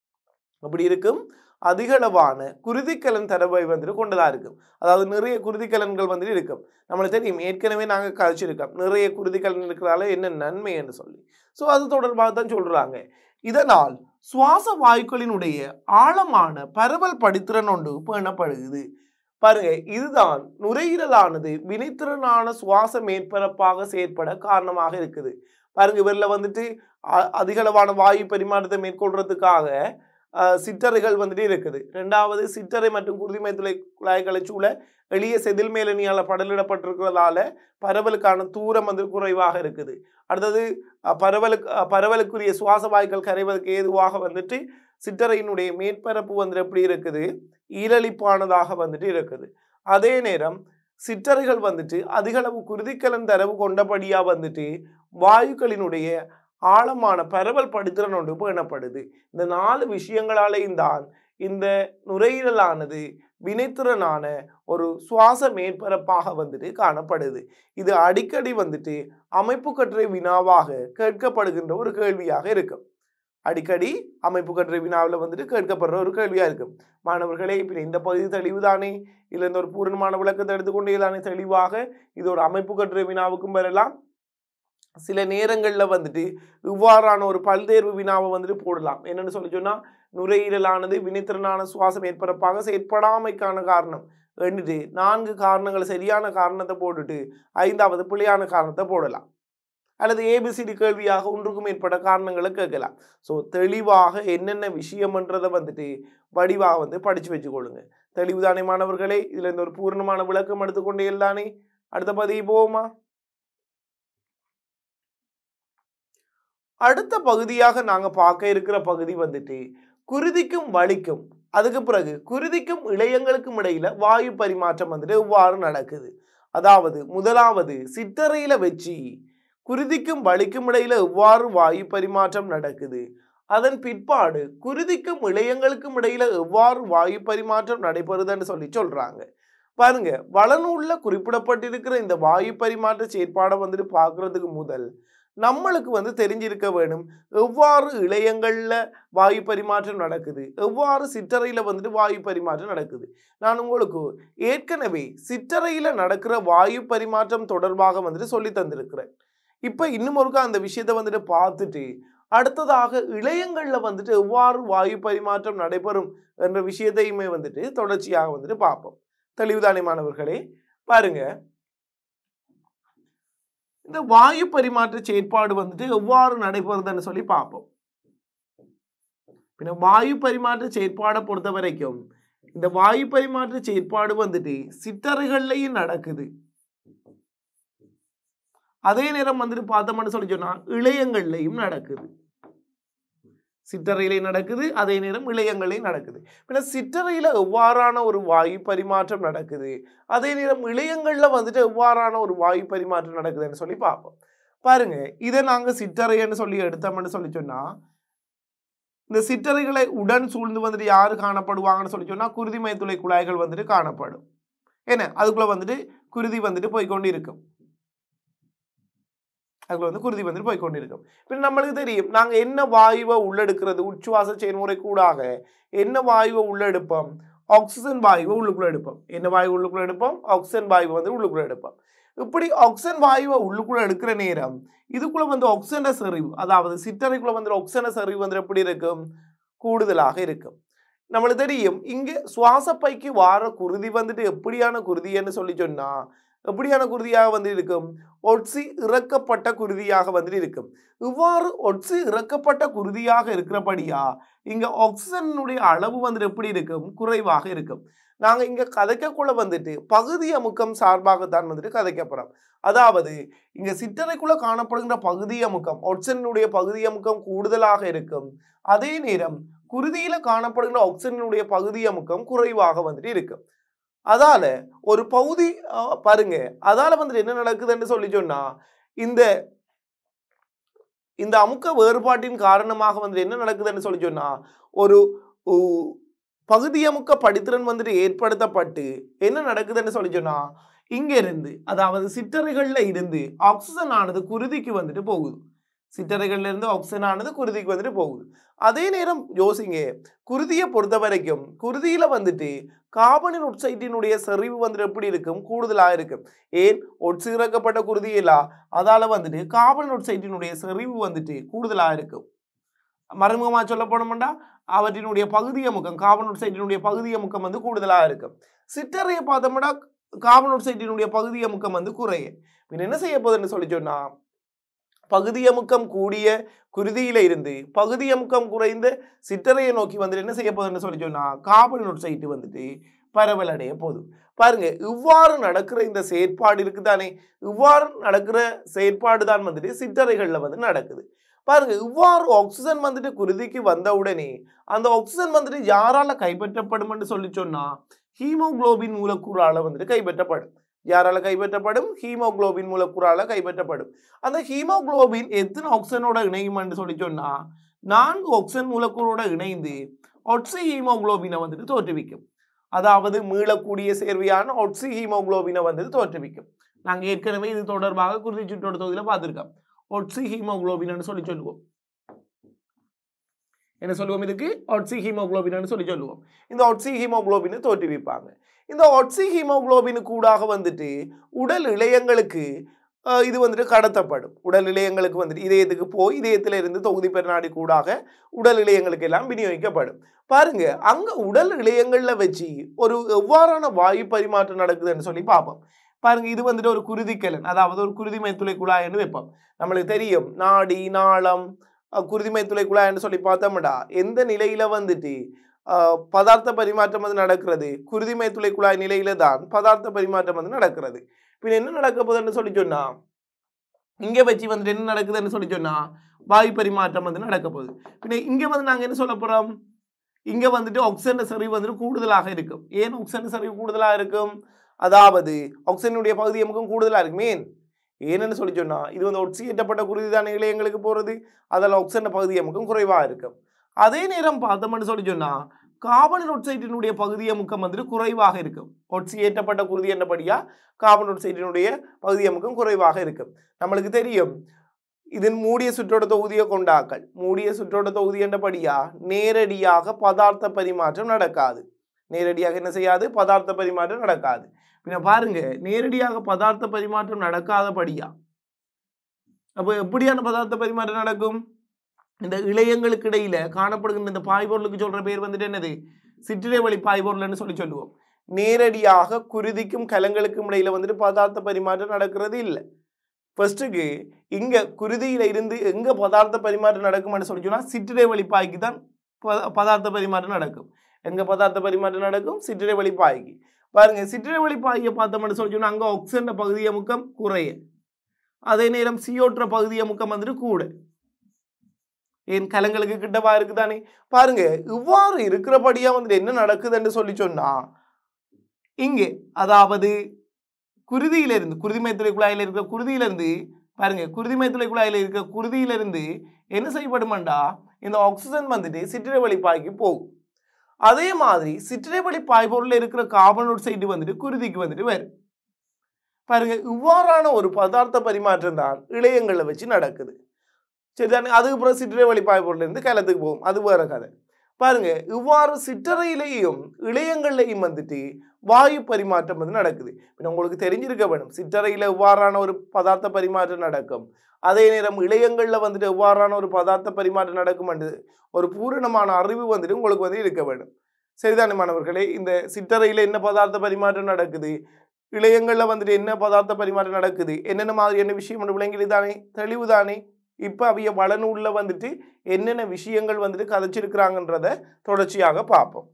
B: அப்படி இருக்கும் அதிகளவான குருதிக்கலன் தரவை வந்துட்டு கொண்டதா இருக்கும் அதாவது நிறைய குருதிக்கலன்கள் வந்துட்டு இருக்கும் நம்மளுக்கு தெரியும் ஏற்கனவே நாங்கள் கழிச்சிருக்கோம் நிறைய குருதிக்கலன் இருக்கிறதால என்ன நன்மை என்று சொல்லி ஸோ அது தொடர்பாக தான் சொல்றாங்க இதனால் சுவாச வாயுக்களினுடைய ஆழமான பரவல் படித்திறன் ஒன்று பேணப்படுகிறது பாருங்க இதுதான் நுரையீரலானது வினைத்திறனான சுவாச மேற்பரப்பாக செயற்பட காரணமாக இருக்குது பாருங்க இவரில் வந்துட்டு அ- அதிகளவான வாயு பரிமாற்றத்தை மேற்கொள்றதுக்காக அஹ், சிற்றறைகள் வந்துட்டு இருக்குது ரெண்டாவது சிற்றறை மற்றும் குருதிமை துளை குழாய்களை சூழ எளிய செதில் மேலணியால படலிடப்பட்டிருக்கிறதால பரவலுக்கான தூரம் வந்து குறைவாக இருக்குது அடுத்தது அஹ், பரவலுக்கு அஹ், பரவலுக்குரிய சுவாச வாய்க்கள் கரைவதற்கு ஏதுவாக வந்துட்டு சிற்றறையினுடைய மேற்பரப்பு வந்து எப்படி இருக்குது ஈரலிப்பானதாக வந்துட்டு இருக்குது அதே நேரம் சிற்றறைகள் வந்துட்டு அதிகளவு குருதிக்கலன் தரவு கொண்டபடியா வந்துட்டு வாயுக்களினுடைய ஆழமான பரவல் படித்திறன் ஒன்று பேணப்படுது இந்த நாலு விஷயங்களாலேயும் தான் இந்த நுரையீரலானது வினைத்திறனான ஒரு சுவாச மேற்பரப்பாக வந்துட்டு காணப்படுது இது அடிக்கடி வந்துட்டு அமைப்பு கட்டுரை வினாவாக கேட்கப்படுகின்ற ஒரு கேள்வியாக இருக்கும் அடிக்கடி அமைப்பு கட்டுரை வினாவில் வந்துட்டு கேட்கப்படுற ஒரு கேள்வியாக இருக்கும் மாணவர்களே இப்போ இந்த பகுதி தெளிவுதானே இல்லை இந்த ஒரு பூரணமான விளக்கத்தை எடுத்துக்கொண்டே தானே தெளிவாக இது ஒரு அமைப்பு கட்டுரை வினாவுக்கும் வரலாம் சில நேரங்களில் வந்துட்டு இவ்வாறான ஒரு பல்தேர்வு வினாவை வந்துட்டு போடலாம் என்னன்னு சொல்லி சொன்னால் நுரையீரலானது வினைத்திறனான சுவாச மேற்பரப்பாக செயற்படாமைக்கான காரணம் ரெண்டுட்டு நான்கு காரணங்கள் சரியான காரணத்தை போட்டுட்டு ஐந்தாவது பிழையான காரணத்தை போடலாம் அல்லது ஏபிசிடி கேள்வியாக ஒன்றுக்கும் மேற்பட்ட காரணங்களை கேட்கலாம் ஸோ தெளிவாக என்னென்ன விஷயம்ன்றதை வந்துட்டு வடிவாக வந்து படித்து வச்சுக்கொள்ளுங்க தெளிவுதானே மாணவர்களே இதில் இந்த ஒரு பூர்ணமான விளக்கம் எடுத்துக்கொண்டே தானே அடுத்த பகுதி போவோமா அடுத்த பகுதியாக நாங்க பார்க்க இருக்கிற பகுதி வந்துட்டு குருதிக்கும் வலிக்கும் அதுக்கு பிறகு குருதிக்கும் இளையங்களுக்கும் இடையில வாயு பரிமாற்றம் வந்துட்டு எவ்வாறு நடக்குது அதாவது முதலாவது சிற்றறையில வச்சு குருதிக்கும் வலிக்கும் இடையில எவ்வாறு வாயு பரிமாற்றம் நடக்குது அதன் பிற்பாடு குருதிக்கும் இளையங்களுக்கும் இடையில எவ்வாறு வாயு பரிமாற்றம் நடைபெறுதுன்னு சொல்லி சொல்றாங்க பாருங்க வளநூல்ல குறிப்பிடப்பட்டிருக்கிற இந்த வாயு பரிமாற்ற செயற்பாடை வந்துட்டு பார்க்கறதுக்கு முதல் நம்மளுக்கு வந்து தெரிஞ்சிருக்க வேணும் எவ்வாறு இளையங்கள்ல வாயு பரிமாற்றம் நடக்குது எவ்வாறு சிற்றறையில வந்துட்டு வாயு பரிமாற்றம் நடக்குது நான் உங்களுக்கு ஏற்கனவே சிற்றறையில நடக்கிற வாயு பரிமாற்றம் தொடர்பாக வந்துட்டு சொல்லி தந்திருக்கிறேன் இப்ப இன்னும் ஒருக்கா அந்த விஷயத்தை வந்துட்டு பார்த்துட்டு அடுத்ததாக இளையங்கள்ல வந்துட்டு எவ்வாறு வாயு பரிமாற்றம் நடைபெறும் என்ற விஷயத்தையுமே வந்துட்டு தொடர்ச்சியாக வந்துட்டு பார்ப்போம் தெளிவுதானே மாணவர்களே பாருங்க இந்த வாயு பரிமாற்ற செயற்பாடு வந்துட்டு எவ்வாறு நடைபெறுதுன்னு சொல்லி பார்ப்போம் பின்ன வாயு பரிமாற்ற செயற்பாடை பொறுத்த வரைக்கும் இந்த வாயு பரிமாற்ற செயற்பாடு வந்துட்டு சிற்றறைகள்லையும் நடக்குது அதே நேரம் வந்துட்டு பார்த்தோம்னு சொல்லி சொன்னா இளையங்கள்லையும் நடக்குது சிற்றறையிலையும் நடக்குது அதே நேரம் இளையங்களையும் நடக்குது பின்ன சிற்றறையில எவ்வாறான ஒரு வாயு பரிமாற்றம் நடக்குது அதே நேரம் இளையங்கள்ல வந்துட்டு எவ்வாறான ஒரு வாயு பரிமாற்றம் நடக்குதுன்னு சொல்லி பார்ப்போம் பாருங்க இதை நாங்க சிற்றறைன்னு சொல்லி எடுத்தோம்னு சொல்லி சொன்னா இந்த சிற்றறைகளை உடன் சூழ்ந்து வந்துட்டு யாரு காணப்படுவாங்கன்னு சொல்லி சொன்னா குருதி மைத்துளை குழாய்கள் வந்துட்டு காணப்படும் என்ன அதுக்குள்ள வந்துட்டு குருதி வந்துட்டு போய்க்கொண்டு இருக்கும் அதுக்குள்ள வந்து குருதி வந்துட்டு போய்க்கொண்டு இருக்கும் இப்போ நம்மளுக்கு தெரியும் நாங்க என்ன வாயுவை உள்ளெடுக்கிறது உச்சுவாச செயல்முறை கூடாக என்ன வாயுவை உள்ளெடுப்போம் ஆக்சிஜன் வாயுவை உள்ளுக்குள்ள எடுப்போம் என்ன வாயு உள்ளுக்குள்ள எடுப்போம் ஆக்சிஜன் வாயுவை வந்து உள்ளுக்குள்ள எடுப்போம் இப்படி ஆக்சிஜன் வாயுவை உள்ளுக்குள்ள எடுக்கிற நேரம் இதுக்குள்ள வந்து ஆக்சிஜன செறிவு அதாவது சிற்றறைக்குள்ள வந்து ஆக்சிஜன செறிவு வந்து எப்படி இருக்கும் கூடுதலாக இருக்கும் நம்மளுக்கு தெரியும் இங்க சுவாச பைக்கு வார குருதி வந்துட்டு எப்படியான குருதின்னு சொல்லி சொன்னா எப்படியான குருதியாக வந்து இருக்கும் ஒட்சி இறக்கப்பட்ட குருதியாக வந்துட்டு இருக்கும் இவ்வாறு ஒட்சி இறக்கப்பட்ட குருதியாக இருக்கிறபடியா இங்க ஆக்சிஜனுடைய அளவு வந்துட்டு எப்படி இருக்கும் குறைவாக இருக்கும் நாங்க இங்க கதைக்கக்குள்ள வந்துட்டு பகுதி அமுக்கம் சார்பாகத்தான் வந்துட்டு கதைக்க போறோம் அதாவது இங்க சிற்றறைக்குள்ள காணப்படுகின்ற பகுதி அமுக்கம் ஒட்சனுடைய பகுதி அமுக்கம் கூடுதலாக இருக்கும் அதே நேரம் குருதியில காணப்படுகின்ற ஆக்சிஜனுடைய பகுதி அமுக்கம் குறைவாக வந்துட்டு இருக்கும் அதால ஒரு பகுதி அஹ், பாருங்க அதால வந்துட்டு என்ன நடக்குதுன்னு சொல்லி சொன்னா இந்த இந்த அமுக்க வேறுபாட்டின் காரணமாக வந்துட்டு என்ன நடக்குதுன்னு சொல்லி சொன்னா ஒரு உ- பகுதி அமுக்க படித்திறன் வந்துட்டு ஏற்படுத்தப்பட்டு என்ன நடக்குதுன்னு சொல்லி சொன்னா இங்க இருந்து அதாவது சிற்றறைகள்ல இருந்து ஆக்சிஜன் ஆனது குருதிக்கு வந்துட்டு போகுது சிற்றறைகள்ல இருந்து ஆக்சிஜன் ஆனது குருதிக்கு வந்துட்டு போகுது அதே நேரம் யோசிங்க குருதியை பொறுத்த வரைக்கும் குருதியில வந்துட்டு கார்பனின் ஒட்சைட்டினுடைய செறிவு வந்துட்டு எப்படி இருக்கும் கூடுதலா இருக்கும் ஏன் ஒட்சிறக்கப்பட்ட குருதியிலா அதால வந்துட்டு கார்பன் ஒட்சைட்டினுடைய செறிவு வந்துட்டு கூடுதலா இருக்கும் மறைமுகமா சொல்ல போனோம்னா அவற்றினுடைய பகுதிய முக்கம் கார்பன் ஒட்சைட்டினுடைய பகுதிய முக்கம் வந்து கூடுதலா இருக்கும் சிற்றறையை பார்த்தோம்னா கார்பன் ஒட்சைட்டினுடைய பகுதிய முக்கம் வந்து குறைய பின் என்ன செய்ய போகுதுன்னு சொல்லி சொன்னா பகுதியமுக்கம் கூடிய குருதியில இருந்து பகுதியமுக்கம் குறைந்த சிற்றறையை நோக்கி வந்துட்டு என்ன செய்ய போகுதுன்னு சொல்லி சொன்னா கார்பன் ஒட்சைட்டு வந்துட்டு பரவல் அடைய போகுது பாருங்க இவ்வாறு நடக்கிற இந்த செயற்பாடு இருக்குதானே இவ்வாறு நடக்கிற செயற்பாடு தான் வந்துட்டு சிற்றறைகள்ல வந்து நடக்குது பாருங்க இவ்வாறு ஆக்சிஜன் வந்துட்டு குருதிக்கு வந்த உடனே அந்த ஆக்சிஜன் வந்துட்டு யாரால கைப்பற்றப்படும்னு சொல்லி சொன்னா ஹீமோகுளோபின் மூலக்கூறால வந்துட்டு கைப்பற்றப்படும் யாரால கைப்பற்றப்படும் ஹீமோகுளோபின் மூலக்கூறால கைப்பற்றப்படும் அந்த ஹீமோகுளோபின் எத்தனை ஆக்சிஜனோட இணையும்னு சொல்லி சொன்னா நான்கு ஆக்சிஜன் மூலக்கூறோட இணைந்து ஒட்சி ஹீமோகுளோபினை வந்துட்டு தோற்றுவிக்கும் அதாவது மீளக்கூடிய சேர்வையான ஒட்சி ஹீமோகுளோபினை வந்துட்டு தோற்றுவிக்கும் நாங்க ஏற்கனவே இது தொடர்பாக குருதி சுற்றோட தொகுதியில பார்த்திருக்கோம் ஒட்சி ஹீமோகுளோபின்னு சொல்லி சொல்லுவோம் என்ன சொல்லுவோம் இதுக்கு ஒட்சி ஹீமோகுளோபின்னு சொல்லி சொல்லுவோம் இந்த ஒட்சி ஹீமோகுளோபினை தோற்றுவிப்பாங்க இந்த ஒட்சி ஹீமோகுளோபின் கூடாக வந்துட்டு உடல் இழையங்களுக்கு அஹ், இது வந்துட்டு கடத்தப்படும் உடல் இழையங்களுக்கு வந்துட்டு இதயத்துக்கு போய் இதயத்துல இருந்து தொகுதி பெருநாடி கூடாக உடல் இழையங்களுக்கு எல்லாம் விநியோகிக்கப்படும் பாருங்க அங்க உடல் இழையங்கள்ல வச்சு ஒரு எவ்வாறான வாயு பரிமாற்றம் நடக்குதுன்னு சொல்லி பார்ப்போம் பாருங்க இது வந்துட்டு ஒரு குருதிக்கலன் அதாவது ஒரு குருதிமை துளை குழாய்னு வைப்போம் நம்மளுக்கு தெரியும் நாடி நாளம் அஹ், குருதிமை துளை குழாய்னு சொல்லி பார்த்தோம்டா எந்த நிலையில வந்துட்டு அஹ், பதார்த்த பரிமாற்றம் வந்து நடக்கிறது குருதிமை துளை குழாய் நிலையில தான் பதார்த்த பரிமாற்றம் வந்து நடக்கிறது பின்ன என்ன நடக்க போகுதுன்னு சொல்லி சொன்னா இங்க வச்சு வந்துட்டு என்ன நடக்குதுன்னு சொல்லி சொன்னா வாயு பரிமாற்றம் வந்து நடக்க போகுது பின்ன இங்க வந்து நாங்க என்ன சொல்ல போறோம் இங்க வந்துட்டு ஆக்சிஜன் சரிவு வந்துட்டு கூடுதலாக இருக்கும் ஏன் ஆக்சிஜன் சரிவு கூடுதலாக இருக்கும் அதாவது ஆக்சிஜனுடைய பகுதி எமுக்கும் கூடுதலாக இருக்கும் ஏன் ஏன்னு சொல்லி சொன்னா இது வந்து ஒட்சியேற்றப்பட்ட குருதிதான இலையங்களுக்கு போறது அதில் ஆக்சிஜன் பகுதி எமுக்கும் குறைவாக இருக்கும் அதே நேரம் பார்த்தோம்னு சொல்லி சொன்னா கார்பன் ஒட்சைட்டினுடைய பகுதிய முக்கம் வந்துட்டு குறைவாக இருக்கும் ஒட்சியேற்றப்பட்ட குருதி என்றபடியா கார்பன் ஒட்சைட்டினுடைய பகுதிய முக்கம் குறைவாக இருக்கும் நம்மளுக்கு தெரியும் இதன் மூடிய சுற்றோட தொகுதியை கொண்டாக்கள் மூடிய சுற்றோட தொகுதி என்றபடியா நேரடியாக பதார்த்த பரிமாற்றம் நடக்காது நேரடியாக என்ன செய்யாது பதார்த்த பரிமாற்றம் நடக்காது பின்ன பாருங்க நேரடியாக பதார்த்த பரிமாற்றம் நடக்காதபடியா அப்போ எப்படியான பதார்த்த பரிமாற்றம் நடக்கும் இந்த இளையங்களுக்கு இடையில காணப்படுகின்ற இந்த பாய்பொருளுக்கு சொல்ற பேர் வந்துட்டு என்னது சிற்றிலை வழி பாய்பொருள்னு சொல்லி சொல்லுவோம் நேரடியாக குருதிக்கும் கலங்களுக்கும் இடையில வந்துட்டு பதார்த்த பரிமாற்றம் நடக்கிறது இல்லை ஃபர்ஸ்ட்டுக்கு இங்க குருதியில இருந்து எங்க பதார்த்த பரிமாற்றம் நடக்கும்னு சொல்லி சொன்னா சிற்றிலை வழி பாய்க்கு தான் ப- பதார்த்த பரிமாற்றம் நடக்கும் எங்க பதார்த்த பரிமாற்றம் நடக்கும் சிற்றிலை வழி பாய்க்கு பாருங்க சிற்றிலை வழி பாய்யை பார்த்தோம்னு சொல்லி சொன்னா அங்க ஆக்சிஜன் பகுதிய முக்கம் குறைய அதே நேரம் சியோற்ற பகுதிய முக்கம் வந்துட்டு கூட என் கலங்களுக்கு கிட்டவா இருக்குதானே பாருங்க இவ்வாறு இருக்கிறபடியா வந்துட்டு என்ன நடக்குதுன்னு சொல்லி சொன்னா இங்கே அதாவது குருதியிலிருந்து குருதிமைத்துளை குழாயில இருக்கிற குருதியிலிருந்து பாருங்க குருதிமைத்துளை குழாயில இருக்கிற குருதியிலிருந்து என்ன செய்யப்படுமாண்டா இந்த ஆக்சிஜன் வந்துட்டு சிற்றிரை வழி பாய்க்கு போகும் அதே மாதிரி சிற்றிரை வழி பாய்பொருள்ல இருக்கிற கார்பன் ஆக்சைடு வந்துட்டு குருதிக்கு வந்துட்டு வரும் பாருங்க இவ்வாறான ஒரு பதார்த்த பரிமாற்றம் தான் இளையங்களை வச்சு நடக்குது சரிதானே அதுக்கப்புறம் சிற்றறை வழி பாய்பொருள்ல இருந்து கலத்துக்கு போகும் அது வேற கதை பாருங்க இவ்வாறு சிற்றறையிலேயும் இளையங்கள்லையும் வந்துட்டு வாயு பரிமாற்றம் வந்து நடக்குது இப்போ உங்களுக்கு தெரிஞ்சிருக்க வேணும் சிற்றறையில் எவ்வாறான ஒரு பதார்த்த பரிமாற்றம் நடக்கும் அதே நேரம் இளையங்களில் வந்துட்டு எவ்வாறான ஒரு பதார்த்த பரிமாற்றம் நடக்கும் என்று ஒரு பூரணமான அறிவு வந்துட்டு உங்களுக்கு வந்து இருக்க வேண்டும் சரிதானே மாணவர்களே இந்த சிற்றறையில் என்ன பதார்த்த பரிமாற்றம் நடக்குது இளையங்களில் வந்துட்டு என்ன பதார்த்த பரிமாற்றம் நடக்குது என்னென்ன மாதிரி என்ன விஷயம் என்று விளங்கிடு தானே தெளிவு தானே இப்போ அவைய வளநூலில் வந்துட்டு என்னென்ன விஷயங்கள் வந்துட்டு கதைச்சிருக்கிறாங்கன்றத தொடர்ச்சியாக பார்ப்போம்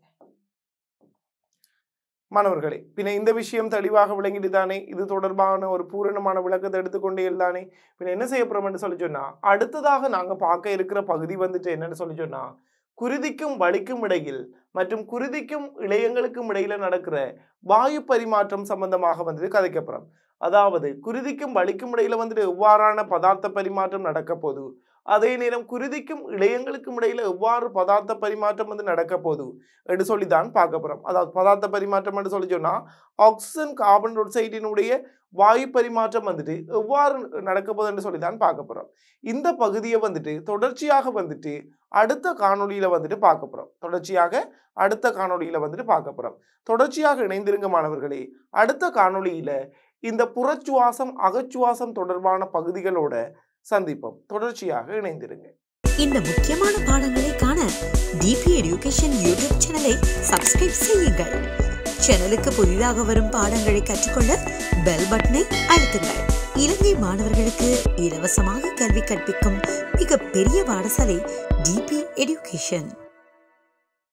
B: மாணவர்களே பின்ன இந்த விஷயம் தெளிவாக விளங்கிட்டு தானே இது தொடர்பான ஒரு பூரணமான விளக்கத்தை எடுத்துக்கொண்டே தானே பின்ன என்ன செய்ய போறோம்னு சொல்லி சொன்னா அடுத்ததாக நாங்க பார்க்க இருக்கிற பகுதி வந்துட்டு என்னன்னு சொல்லி சொன்னா குருதிக்கும் வலிக்கும் இடையில் மற்றும் குருதிக்கும் இளையங்களுக்கும் இடையில நடக்கிற வாயு பரிமாற்றம் சம்பந்தமாக வந்துட்டு கதைக்கப்புறம் அதாவது குருதிக்கும் வலிக்கும் இடையில வந்துட்டு எவ்வாறான பதார்த்த பரிமாற்றம் நடக்க போகுது அதே நேரம் குருதிக்கும் இளையங்களுக்கும் இடையில எவ்வாறு பதார்த்த பரிமாற்றம் வந்து நடக்க போகுது என்று சொல்லி தான் பார்க்க போறோம் அதாவது பதார்த்த பரிமாற்றம் என்று சொல்லி சொன்னா ஆக்சிஜன் கார்பன் ஒக்சைடினுடைய வாயு பரிமாற்றம் வந்துட்டு எவ்வாறு நடக்க போகுதுன்னு சொல்லி தான் பார்க்க போறோம் இந்த பகுதியை வந்துட்டு தொடர்ச்சியாக வந்துட்டு அடுத்த காணொளியில வந்துட்டு பார்க்க போறோம் தொடர்ச்சியாக அடுத்த காணொளியில வந்துட்டு பார்க்க போறோம் தொடர்ச்சியாக இணைந்திருங்க மாணவர்களே அடுத்த காணொளியில இந்த புறச்சுவாசம் அகச்சுவாசம் தொடர்பான பகுதிகளோட சந்திப்போம் தொடர்ச்சியாக இணைந்திருங்க
A: இந்த முக்கியமான பாடங்களை காண டிபி எடியூகேஷன் யூடியூப் சேனலை சப்ஸ்கிரைப் செய்யுங்கள் சேனலுக்கு புதிதாக வரும் பாடங்களை கற்றுக்கொள்ள பெல் பட்டனை அழுத்துங்கள் இலங்கை மாணவர்களுக்கு இலவசமாக கல்வி கற்பிக்கும் மிக பெரிய பாடசாலை டிபி எடியூகேஷன்